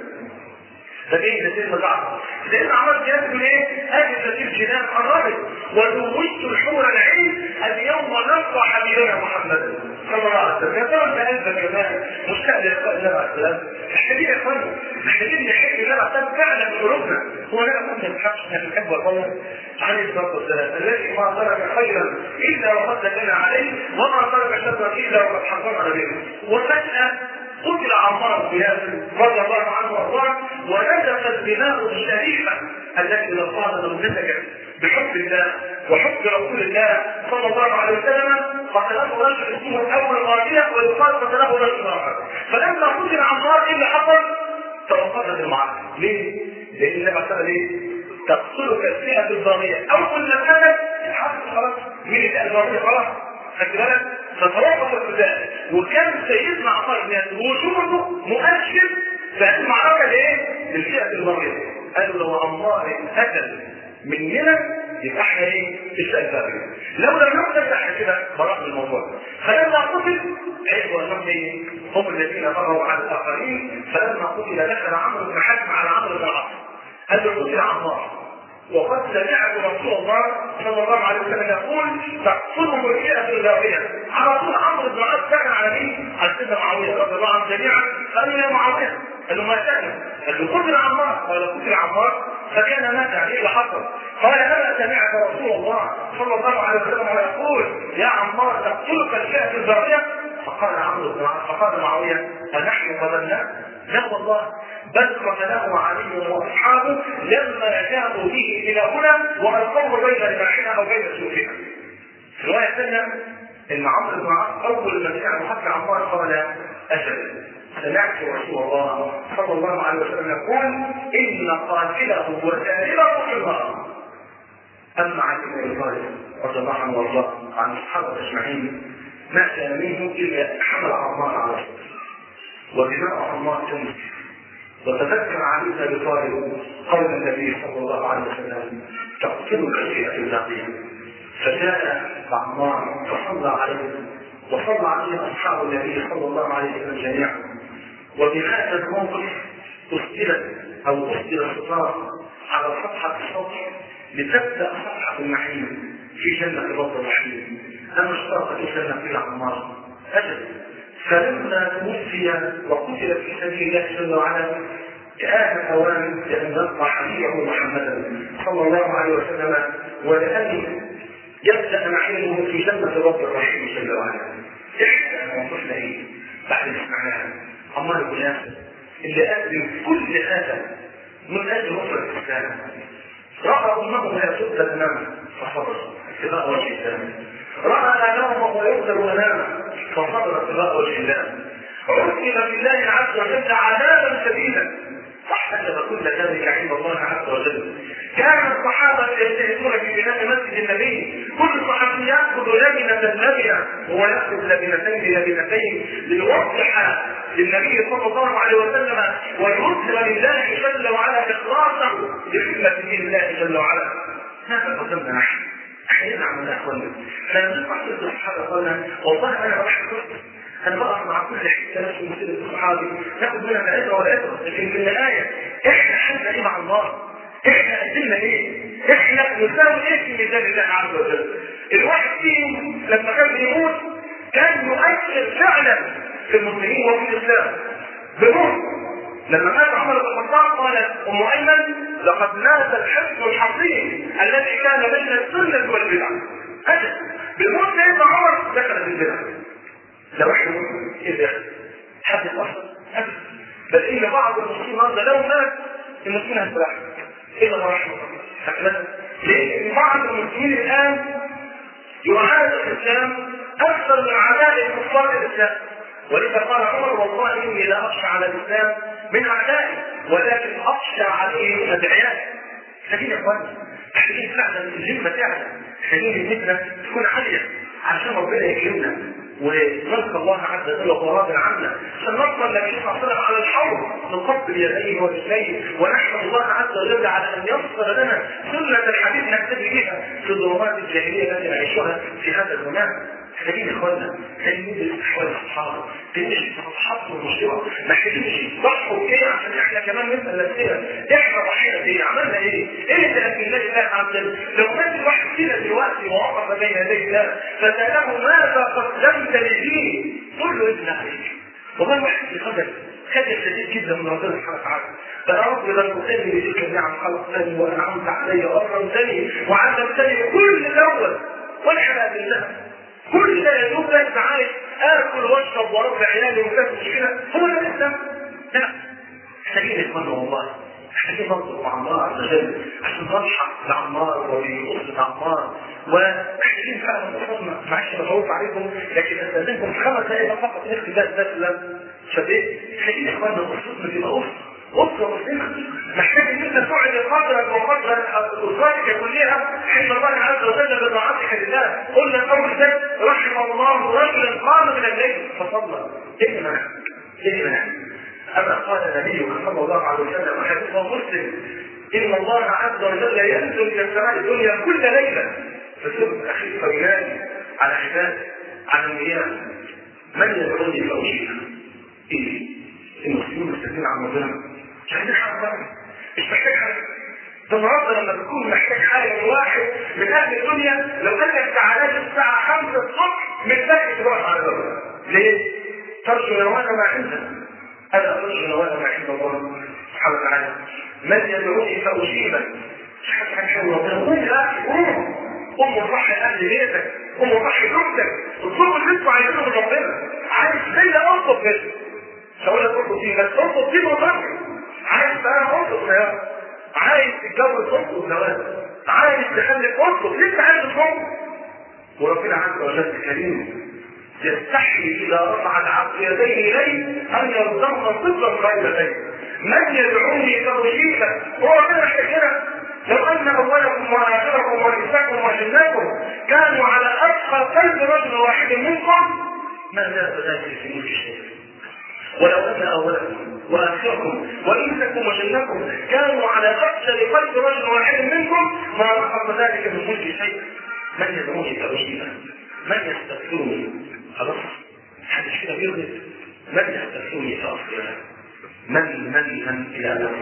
ده ايه ده سيدنا جعفر لان عملت جهاز من ايه؟ اجهزه الجنان قربت وزوجت الحور العين اليوم نصر حبيبنا محمد صلى الله عليه وسلم يا ترى انت قلبك كمان مشتاق للقاء النبي عليه السلام محتاجين يا اخواني محتاجين نحب النبي عليه السلام فعلا من قلوبنا هو لا ما بنضحكش احنا بنحب والله عليه الصلاه والسلام الذي ما ترك خيرا الا وقد دلنا عليه وما ترك شرا الا وقد حرمنا به وفجاه قتل عمار بن ياسر رضي الله عنه وارضاه ونزفت دماغه الشريفه التي لقاها من نسجت بحب الله وحب رسول الله صلى الله عليه وسلم قتله رجل اسمه الاول غاليه ويقال قتله رجل اخر فلما قتل عمار ايه اللي حصل؟ توقفت المعركه ليه؟ لان النبي صلى الله عليه وسلم تقتلك الفئه الباغيه اول ما كانت الحرب خلاص مين الفئه الباغيه خلاص خدت بالك فتوقف القتال وكان سيدنا عمار بن ياسر وجوده مؤشر في هذه المعركه لايه؟ للفئه الباغيه قالوا لو عمار قتل مننا يبقى احنا ايه؟ الفئه الباغيه لو لم نقتل احنا كده براء من الموضوع فلما قتل عرفوا انهم ايه؟ هم الذين بغوا على الاخرين فلما قتل دخل عمرو بن حزم على عمرو بن العاص قال له قتل عمار وقد سمعت رسول الله صلى الله عليه وسلم يقول تقتلهم الفئه الباغيه على طول عمرو بن العاص دخل على مين؟ على سيدنا معاويه رضي الله عنه جميعا قال له يا معاويه قال له ما كان قال له قتل عمار قال قتل عمار فكان مات عليه اللي حصل قال انا سمعت رسول الله صلى الله عليه وسلم يقول يا عمار تقتلك الفئه الباغيه فقال عمرو بن العاص فقال معاويه انحن قتلناه؟ لا والله بل قتله علي واصحابه لما جاءوا به الى هنا والقوه بين رماحنا او بين سيوفنا. في روايه ثانيه ان عمرو بن العاص اول ما سمع محمد عمار قال اجل سمعت رسول الله صلى الله عليه وسلم يقول ان قاتله وسالبه في النار. اما علي بن طالب رضي الله عنه وارضاه عن الصحابه اجمعين ما كان منه الا حمل عمار على صدره ودماء عمار تنزل وتذكر علي بن ابي طالب قول النبي صلى الله عليه وسلم تقتلك الفئه الباقيه فجاء عمار فصلى عليه وصلى عليه اصحاب النبي صلى الله عليه وسلم جميعا وبهذا الموقف اسئلت او اسئل الخطاب على صفحه السطح لتبدا صفحه النعيم في جنه الرب الرحيم اما اشتاقت الجنه الى عمار اجل فلما توفي وقتل في سبيل الله جل وعلا كان اوان لان نلقى حبيبه محمدا صلى الله عليه وسلم ولان يبدا نعيمه في جنه الرب الرحيم جل وعلا احنا موقفنا ايه بعد ما سمعناها عمار بن ياسر اللي قدم كل هذا من اجل نصر الاسلام راى امه لا يصد امامه فصبر اتباع وجه الله راى نومه ويقتل امامه فصبر اتباع وجه الله عذب بالله عز وجل عذابا شديدا واحتسب كل ذلك عند الله عز وجل كان الصحابة يجتهدون في بناء مسجد النبي كل صحابي يأخذ لبنة لبنة هو يأخذ لبنتين لبنتين ليوضح للنبي صلى الله عليه وسلم ويظهر لله جل وعلا إخلاصه لخدمة دين الله جل وعلا هذا قدمنا نحن هيزعل من اخواننا فلما نسمع سيره الصحابه قلنا والله انا بروح الكتب انا بقرا مع كل حته ناس من سيره الصحابه ناخد منها العبره والعبره لكن في النهايه احنا حالنا ايه مع الله؟ احنا قدمنا ايه؟ احنا نساوي ايه في ميزان الله عز وجل؟ الواحد فيهم لما كان بيموت كان يؤثر فعلا في المسلمين وفي الاسلام بموت لما مات عمر بن الخطاب قالت ام ايمن لقد مات الحفظ الحصين الذي كان بين السنه والبدعه اجل بموت سيدنا عمر دخل في البدعه لو احنا ايه ده حد اصلا ابدا بل ان بعض المسلمين النهارده لو مات المسلمين هتلاحظ الا ما رحمه الله لان بعض المسلمين الان يعاد الاسلام اكثر من عداء الكفار الاسلام ولذا قال عمر والله اني لا اخشى على الاسلام من اعدائي ولكن اخشى عليه من ادعيائي محتاجين يا اخوانا محتاجين فعلا الهمه تعلى محتاجين الفتنه تكون عاليه عشان ربنا يكرمنا ونلقى الله عز وجل وهو راض عنا عشان نلقى النبي صلى الله عليه وسلم على الحوض نقبل يديه ورجليه ونحمد الله عز وجل على ان يسر لنا سنه الحديث نهتدي بها في ظلمات الجاهليه التي نعيشها في هذا الزمان محتاجين يا اخوانا محتاجين ندرس احوال الصحابه تدرس صفحات المشروع محتاجين نضحوا بايه عشان احنا كمان نسال نفسنا احنا ضحينا بايه عملنا ايه؟ ايه اللي تاكلناه لله عز وجل؟ لو مات الواحد فينا دلوقتي ووقف بين يدي الله فساله ماذا قدمت لديني؟ قل له ابن عليك والله واحد في قدر خجل شديد جدا من ربنا سبحانه وتعالى فيا رب لن تقيمني بتلك النعم خلقتني وانعمت علي واكرمتني وعلمتني كل الاول والحياه بالله كل ده يدوب ده انت عايش اكل واشرب واربي عيالي وكذا مشكله هو ده الاسلام لا محتاجين نتمنى والله محتاجين ننطق مع الله عز وجل عشان نضحك بعمار وبأسرة عمار ومحتاجين فعلا نصرنا معلش بطول عليكم لكن استاذنكم خمس دقائق فقط نختم ده ده الاسلام شباب محتاجين يا اخوانا اسرتنا تبقى اسره اسره مسلمه محتاج ان انت تعلي قدرك وقدر اسرتك كلها حين الله عز وجل بطاعتك لله قلنا اول شيء رحم الله رجلا قام من الليل فصلى ايه منع ايه منع اما قال النبي صلى الله عليه وسلم وحديثه مسلم ان الله عز وجل ينزل الى السماء الدنيا كل ليله فسبب اخي فينادي على عباده على المياه من يدعوني فاجيبه ايه المسلمين مستقيم عن ربنا مش عايزين حاجه مش محتاج حاجه ده النهارده لما بتكون محتاج حاجه من واحد من اهل الدنيا لو قال لك تعالى الساعه 5 الصبح من بدري تروح على الرب ليه؟ ترجو نوالا ما عندك انا ارجو نوالا ما عند الله سبحانه وتعالى من يدعوني فاجيبه مش حاجه عن حلوه ربنا قوم يا اخي قوم قوم وضحي اهل بيتك قوم وضحي زوجتك اطلبوا اللي انتوا عايزينه من ربنا عايز زي اطلب كده مش هقول لك اطلب دي بس اطلب دي وضحي عايز بقى اطلب يا عايز تتجوز اطلب زواج عايز تخلف اطلب ليه انت عايز تطلب وربنا عز وجل كريم يستحي اذا رفع العبد يديه اليه ان يرزقنا طفلا غير ذلك من يدعوني فاجيبه هو ربنا محتاجنا لو ان اولكم واخركم ونساكم وجناكم كانوا على اتقى قلب رجل واحد منكم ما زاد ذلك في ملك شيء ولو ان اولكم واخركم وانسكم وجنكم كانوا على اكثر قلب رجل واحد منكم ما نقص ذلك من ملك شيء من يدعوني فاجيبه من يستغفرني خلاص محدش كده بيرضي من يستغفرني فاغفر له من من من الى ان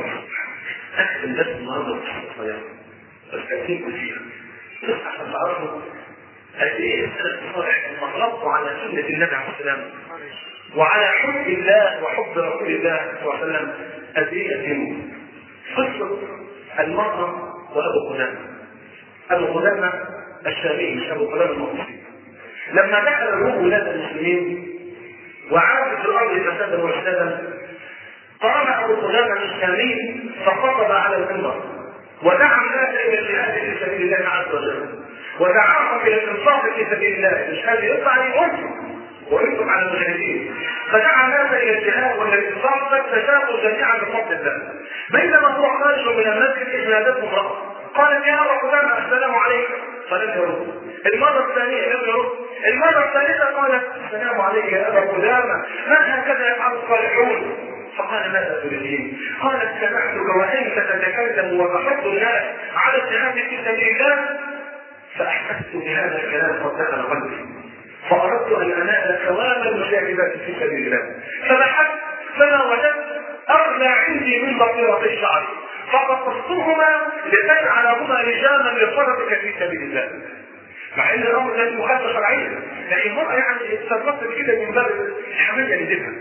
اختم بس النهارده بقصه بس تأثيركم فيها بس عشان تعرفوا قد ايه السلف الصالح لما ربوا على سنه النبي عليه السلام وعلى حب الله وحب رسول الله صلى الله عليه وسلم قد ايه يتموا قصه المرأة وابو قدامه ابو قدامه الشامي مش ابو قدامه المقدسي لما دخل الروم ولاد المسلمين وعاد في الارض فسادا وفسادا قام ابو قدامه الشامي فخطب على المنبر ودعا الناس الى الجهاد في سبيل الله عز وجل ودعاهم الى الانصاف في سبيل الله مش هذا يطلع يقوم ويكتب على المجاهدين فدعا الناس الى الجهاد والانتصار فاستجابوا جميعا بفضل الله بينما هو خارج من المسجد اذ نادته امراه قالت يا ابا قدامه السلام عليكم فلم يرد المرة الثانية لم يرد المرة الثالثة قالت السلام عليك يا أبا قدامة ما هكذا يفعل الصالحون فقال ماذا تريدين؟ قالت سمعتك وانت تتكلم وتحض الناس على الجهاد في سبيل الله فاحسست بهذا الكلام قد دخل قلبي فاردت ان انال ثواب المجاهدات في سبيل الله فبحثت فما وجدت اغلى عندي من بصيرتي الشعر فقصصتهما لتجعلهما لجاما لفرسك في سبيل الله مع ان الامر لازم مخالفه شرعيه لكن المراه يعني تصرفت كده من باب الحميه لزوجها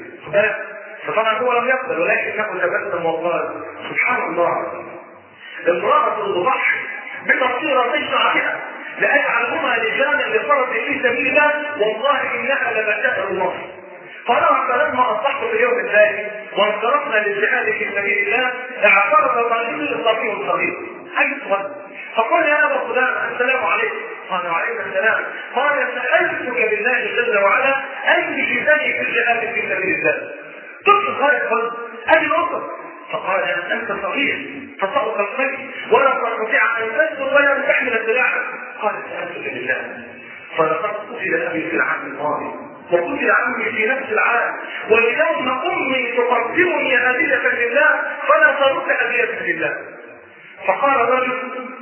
فطبعا هو لم يقبل ولكنه تبسم وقال سبحان الله امراه تضحي ببصيرتي شعرها لاجعلهما لجاما لفرس في سبيل الله والله انها لمسائل النصر قال فلما اصبحت في اليوم الثاني وانصرفنا للجهاد في سبيل الله اعترض رجل صغير صغير اي سؤال فقال يا ابا قدامه السلام عليكم قال وعليكم السلام قال سالتك بالله جل وعلا ان تجدني في الجهاد في سبيل الله قلت خالد قلت ادي الاسر فقال انت صغير تصرف الخير ولا تستطيع ان تسلك ولا ان تحمل سلاحا قال سالتك بالله فلقد قتل ابي في العام الماضي وقتل عمي في نفس العام واليوم امي تقدمني هديه لله فلا ترد هديه لله فقال الرجل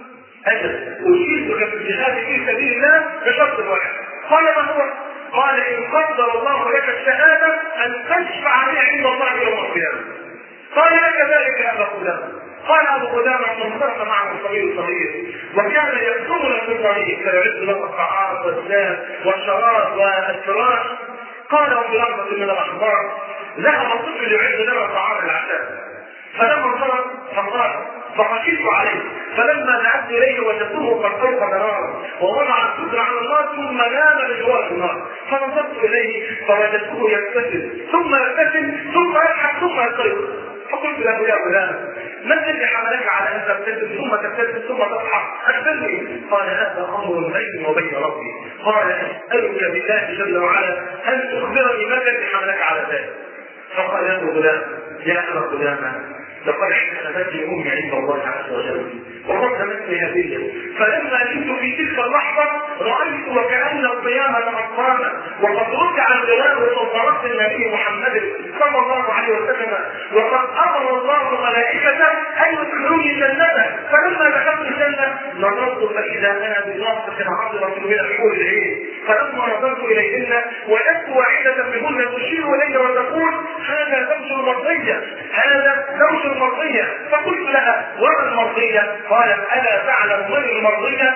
اجل اجيبك في الجهاد في سبيل الله بشرط واحد قال ما هو؟ قال ان قدر الله لك الشهاده ان تشفع لي عند الله يوم القيامه قال لك ذلك يا ابا قدامه قال ابو قدامه انصرف معه الصغير صغير وكان يكتبنا في الطريق فيعد له الطعام والزاد والشراب والفراش قال وفي لحظه من الاخبار ذهب الطفل يعد لنا طعام العشاء فلما انصرف فانصرف فخشيت عليه فلما ذهبت اليه وجدته قد اوقد نارا ووضع الستر على النار ثم نام لجوار النار فنظرت اليه فوجدته يبتسم ثم يبتسم ثم يضحك ثم يستيقظ فقلت له يا غلام ما الذي حملك على ان تبتسم ثم تبتسم ثم تضحك اخبرني قال هذا امر بيني وبين ربي قال اسالك بالله جل وعلا ان تخبرني ما الذي حملك على ذلك فقال يا غلام يا ابا غلام لقد احتسبتني امي عند الله عز وجل وقدمتني هديه فلما جئت في تلك اللحظه رايت وكان القيامه اقامه وقد رجع الغلام وصدرت النبي محمد صلى الله عليه وسلم وقد امر الله ملائكته ان يدخلوني جنته فلما دخلت الجنه نظرت فاذا انا بناصه عظمه من الحور العين فلما نظرت اليهن وجدت واحده منهن تشير الي وتقول هذا زوج المرضيه هذا زوج المرضيه فقلت لها وما المرضيه؟ قالت الا تعلم من المرضيه؟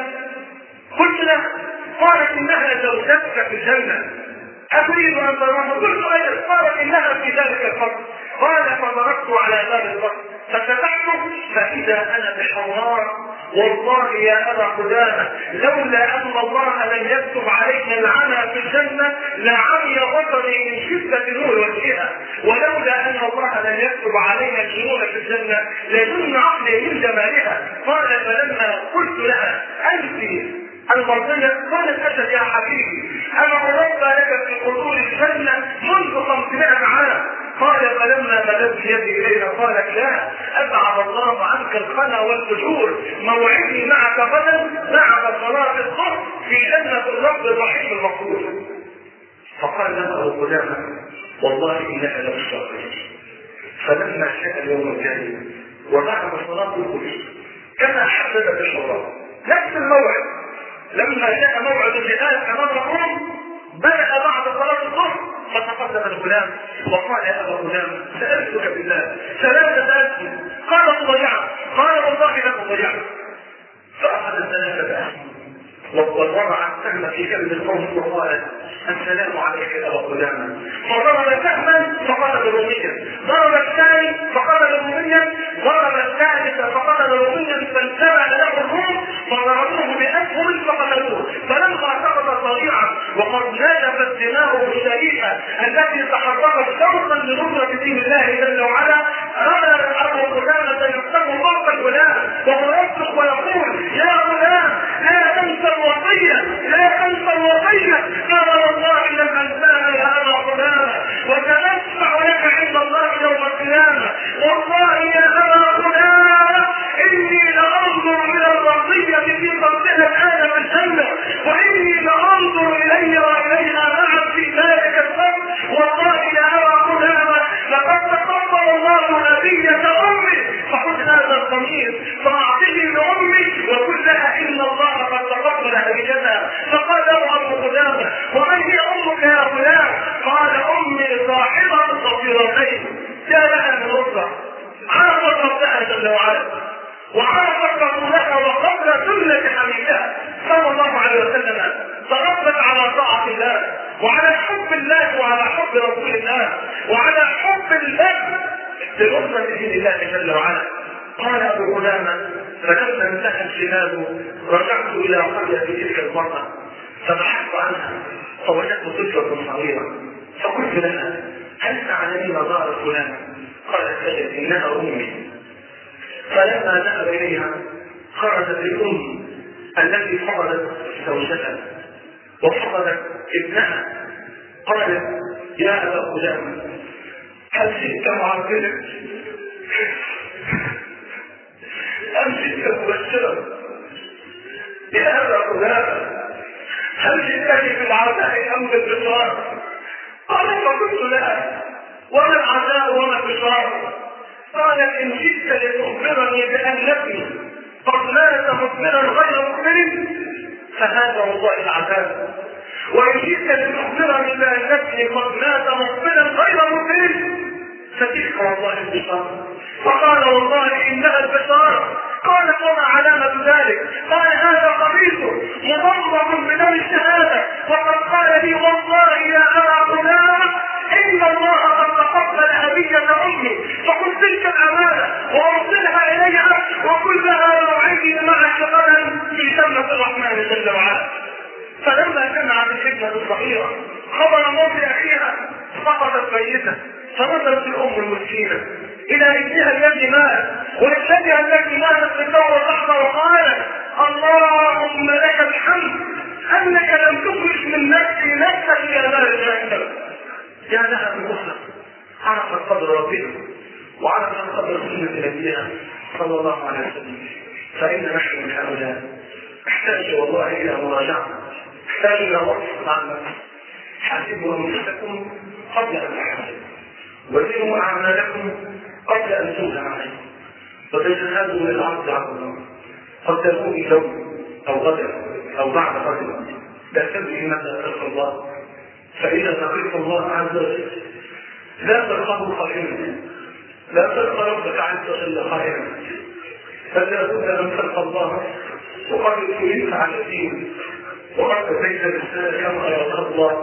قلت لها قالت انها زوجتك في الجنه اتريد ان تراها قلت اجل قالت انها في ذلك الفصل قال فضربت على باب الفصل ففتحته فاذا انا بحرار والله يا ابا قدامه لولا ان الله لم يكتب علينا العمى في الجنه لعمي بصري من شده نور وجهها ولولا ان الله لم يكتب علينا الجنون في الجنه لجن عقلي من جمالها قال فلما قلت لها انت المرضية قالت أجل يا حبيبي أنا أربى لك في قصور الجنة منذ 500 عام قال فلما مددت يدي إليها قالت لا أبعد الله عنك الخنا والفجور موعدي معك غدا بعد صلاة الظهر في جنة الرب الرحيم المغفور فقال لها أبو قدامة والله إنك لمشتاق فلما شاء اليوم الجاي وبعد صلاة الظهر كما حددت الشراب نفس الموعد لما جاء موعد الجهاد امام الروم بدا بعد صلاه الظهر فتقدم الغلام وقال يا ابا غلام سالتك بالله ثلاثه اسئله قال تضيعت قال والله لم اضيعت فاخذ الثلاثه اسئله ووضع السهم في كلب القوم وقال السلام عليك يا ابا قدامه فضرب سهما فقتل روميا ضرب الثاني فقتل روميا ضرب الثالث فقتل روميا فانتبه له الروم فضربوه باسهم فقتلوه فلما سقط صريعا وقد نزفت دماغه الشريفه التي تحركت شوقا لنصره دين الله جل وعلا رمى ابو قدامه يكتب فوق الغلام وهو يصرخ ويقول يا غلام لا تنسى الوصيه لا تنسى الوصيه قال والله لم انساها يا ابا قدامه وسنشفع لك عند الله يوم القيامه والله يا ابا قدامه اني لانظر الى الرقيه في قلبها الان في الجنه واني لانظر الي واليها معا في ذلك الفرد والله يا ابا قدامه لقد تقبل الله هديه امي فخذ هذا القميص فاعطه لامي وقل لها ان الله قد تقبل فقبل هديتها فقال له ابو قدامه ومن هي امك يا فلان؟ قال امي صاحبه الصغيرتين يا لها من اسره عرفت ربها جل وعلا وعرفت رسولها وقبل سنه حبيبها صلى الله عليه وسلم تربت على طاعه الله وعلى حب الله وعلى حب رسول الله وعلى حب الله لنصرة دين الله جل وعلا قال ابو قدامه فلما انتهى الشباب رجعت الى قريه تلك المراه فبحثت عنها فوجدت طفله صغيره فقلت لها هل تعلمين دار فلان؟ قالت اجل انها امي فلما ذهب اليها خرجت الام التي فقدت زوجها وفقدت ابنها قالت يا ابا قدامه هل شئت معذبك أم شئت مبشرا بهذا قدامة هل جئتني بالعزاء أم بالبشرار؟ قال فقلت لها وما العزاء وما البشرار؟ قالت إن جئت لتخبرني بأن ابني قد مات مؤمنا غير مؤمن فهذا والله العذاب وإن جئت لتخبرني بأن ابني قد مات مؤمنا غير مؤمن فتلك والله البشارة فقال والله إنها البشارة قالت وما علامة ذلك قال هذا قميص مضمض بدم الشهادة وقد قال لي والله يا أبا غلام إن الله قد تقبل هدية أمي فخذ تلك الأمانة وأرسلها إليها وقل لها موعدي معك غدا في جنة الرحمن جل وعلا فلما سمعت الفتنة الصغيرة خبر موت أخيها سقطت ميتة فنظرت الأم المسكينة إلى ابنها الذي مات ولابنها التي ماتت في الدور اللحظة وقالت اللهم لك الحمد أنك لم تخرج من نفسي نفسك إلى نار جهنم يا لها من أخرى عرفت قدر ربنا وعرفت قدر سنة نبيها صلى الله عليه وسلم فإن نحن من هؤلاء نحتاج والله إلى مراجعة نحتاج إلى وقف مع النفس حاسبوا أنفسكم قبل أن تحاسبوا وزنوا أعمالكم قبل أن توزن عليكم وتجهزوا للعرض على الله قد تكون يوم أو غدا أو بعد غد لا تدري متى تلقى الله فإذا لقيت الله عز وجل لا تلقاه خائنا لا تلقى ربك عز وجل خائنا بل لابد أن تلقى الله وقد ابتليت على الدين وقد أتيت بالسنة كما أراك الله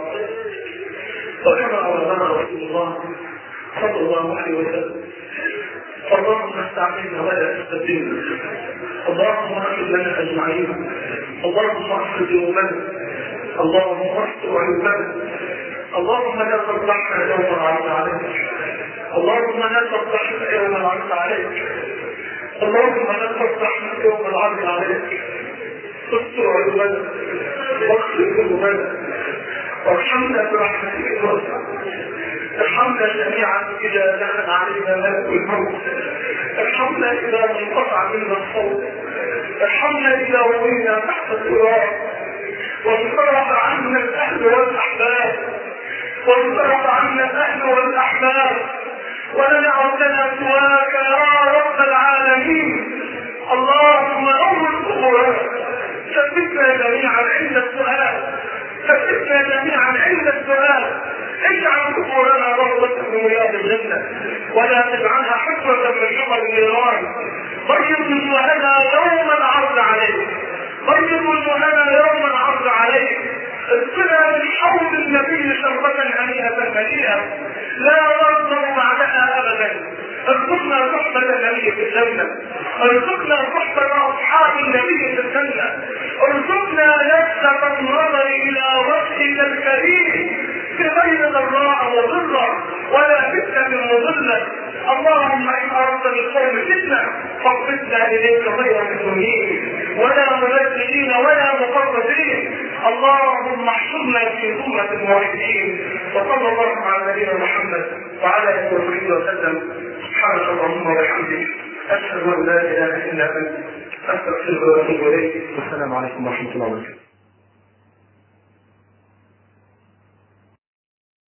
وكما أمرنا رسول الله صلى الله عليه وسلم اللهم استعملنا ولا تستبدلنا اللهم اغفر لنا اجمعين اللهم اغفر ذنوبنا اللهم اغفر عيوبنا اللهم لا تفضحنا يوم العرض عليك اللهم لا تفضحنا يوم العرض عليك اللهم لا تفضحنا يوم العرض عليك استر عيوبنا واغفر ذنوبنا وارحمنا برحمتك ارحمنا جميعا اذا دخل علينا ملك الموت ارحمنا اذا انقطع منا الصوت ارحمنا اذا وضينا تحت التراب وانصرف عنا الاهل والاحباب وانصرف عنا الاهل والاحباب ولم يعد لنا سواك يا رب العالمين اللهم اول قبورنا ثبتنا جميعا عند السؤال ثبتنا جميعا عند السؤال اجعل قبورنا روضة من رياض الجنة ولا تجعلها حفرة من حفر النيران بيض وجوهنا يوم العرض عليك بيض وجوهنا يوم العرض عليك اسقنا من حوض النبي شربة هنيئة مليئة لا نرضى بعدها ابدا ارزقنا صحبة النبي في الجنة ارزقنا صحبة اصحاب النبي في الجنة ارزقنا لذة النظر الى وجهك الكريم بغير ضراء وضرة ولا فتنة مضلة اللهم ان اردت للقوم فتنة فاقبضنا اليك غير مفتونين ولا منزلين ولا مقربين اللهم احشرنا في ذمة الموحدين وصلى الله على نبينا محمد وعلى اله وصحبه وسلم سبحانك اللهم وبحمدك اشهد ان لا اله الا انت استغفرك واتوب اليك والسلام عليكم ورحمه الله وبركاته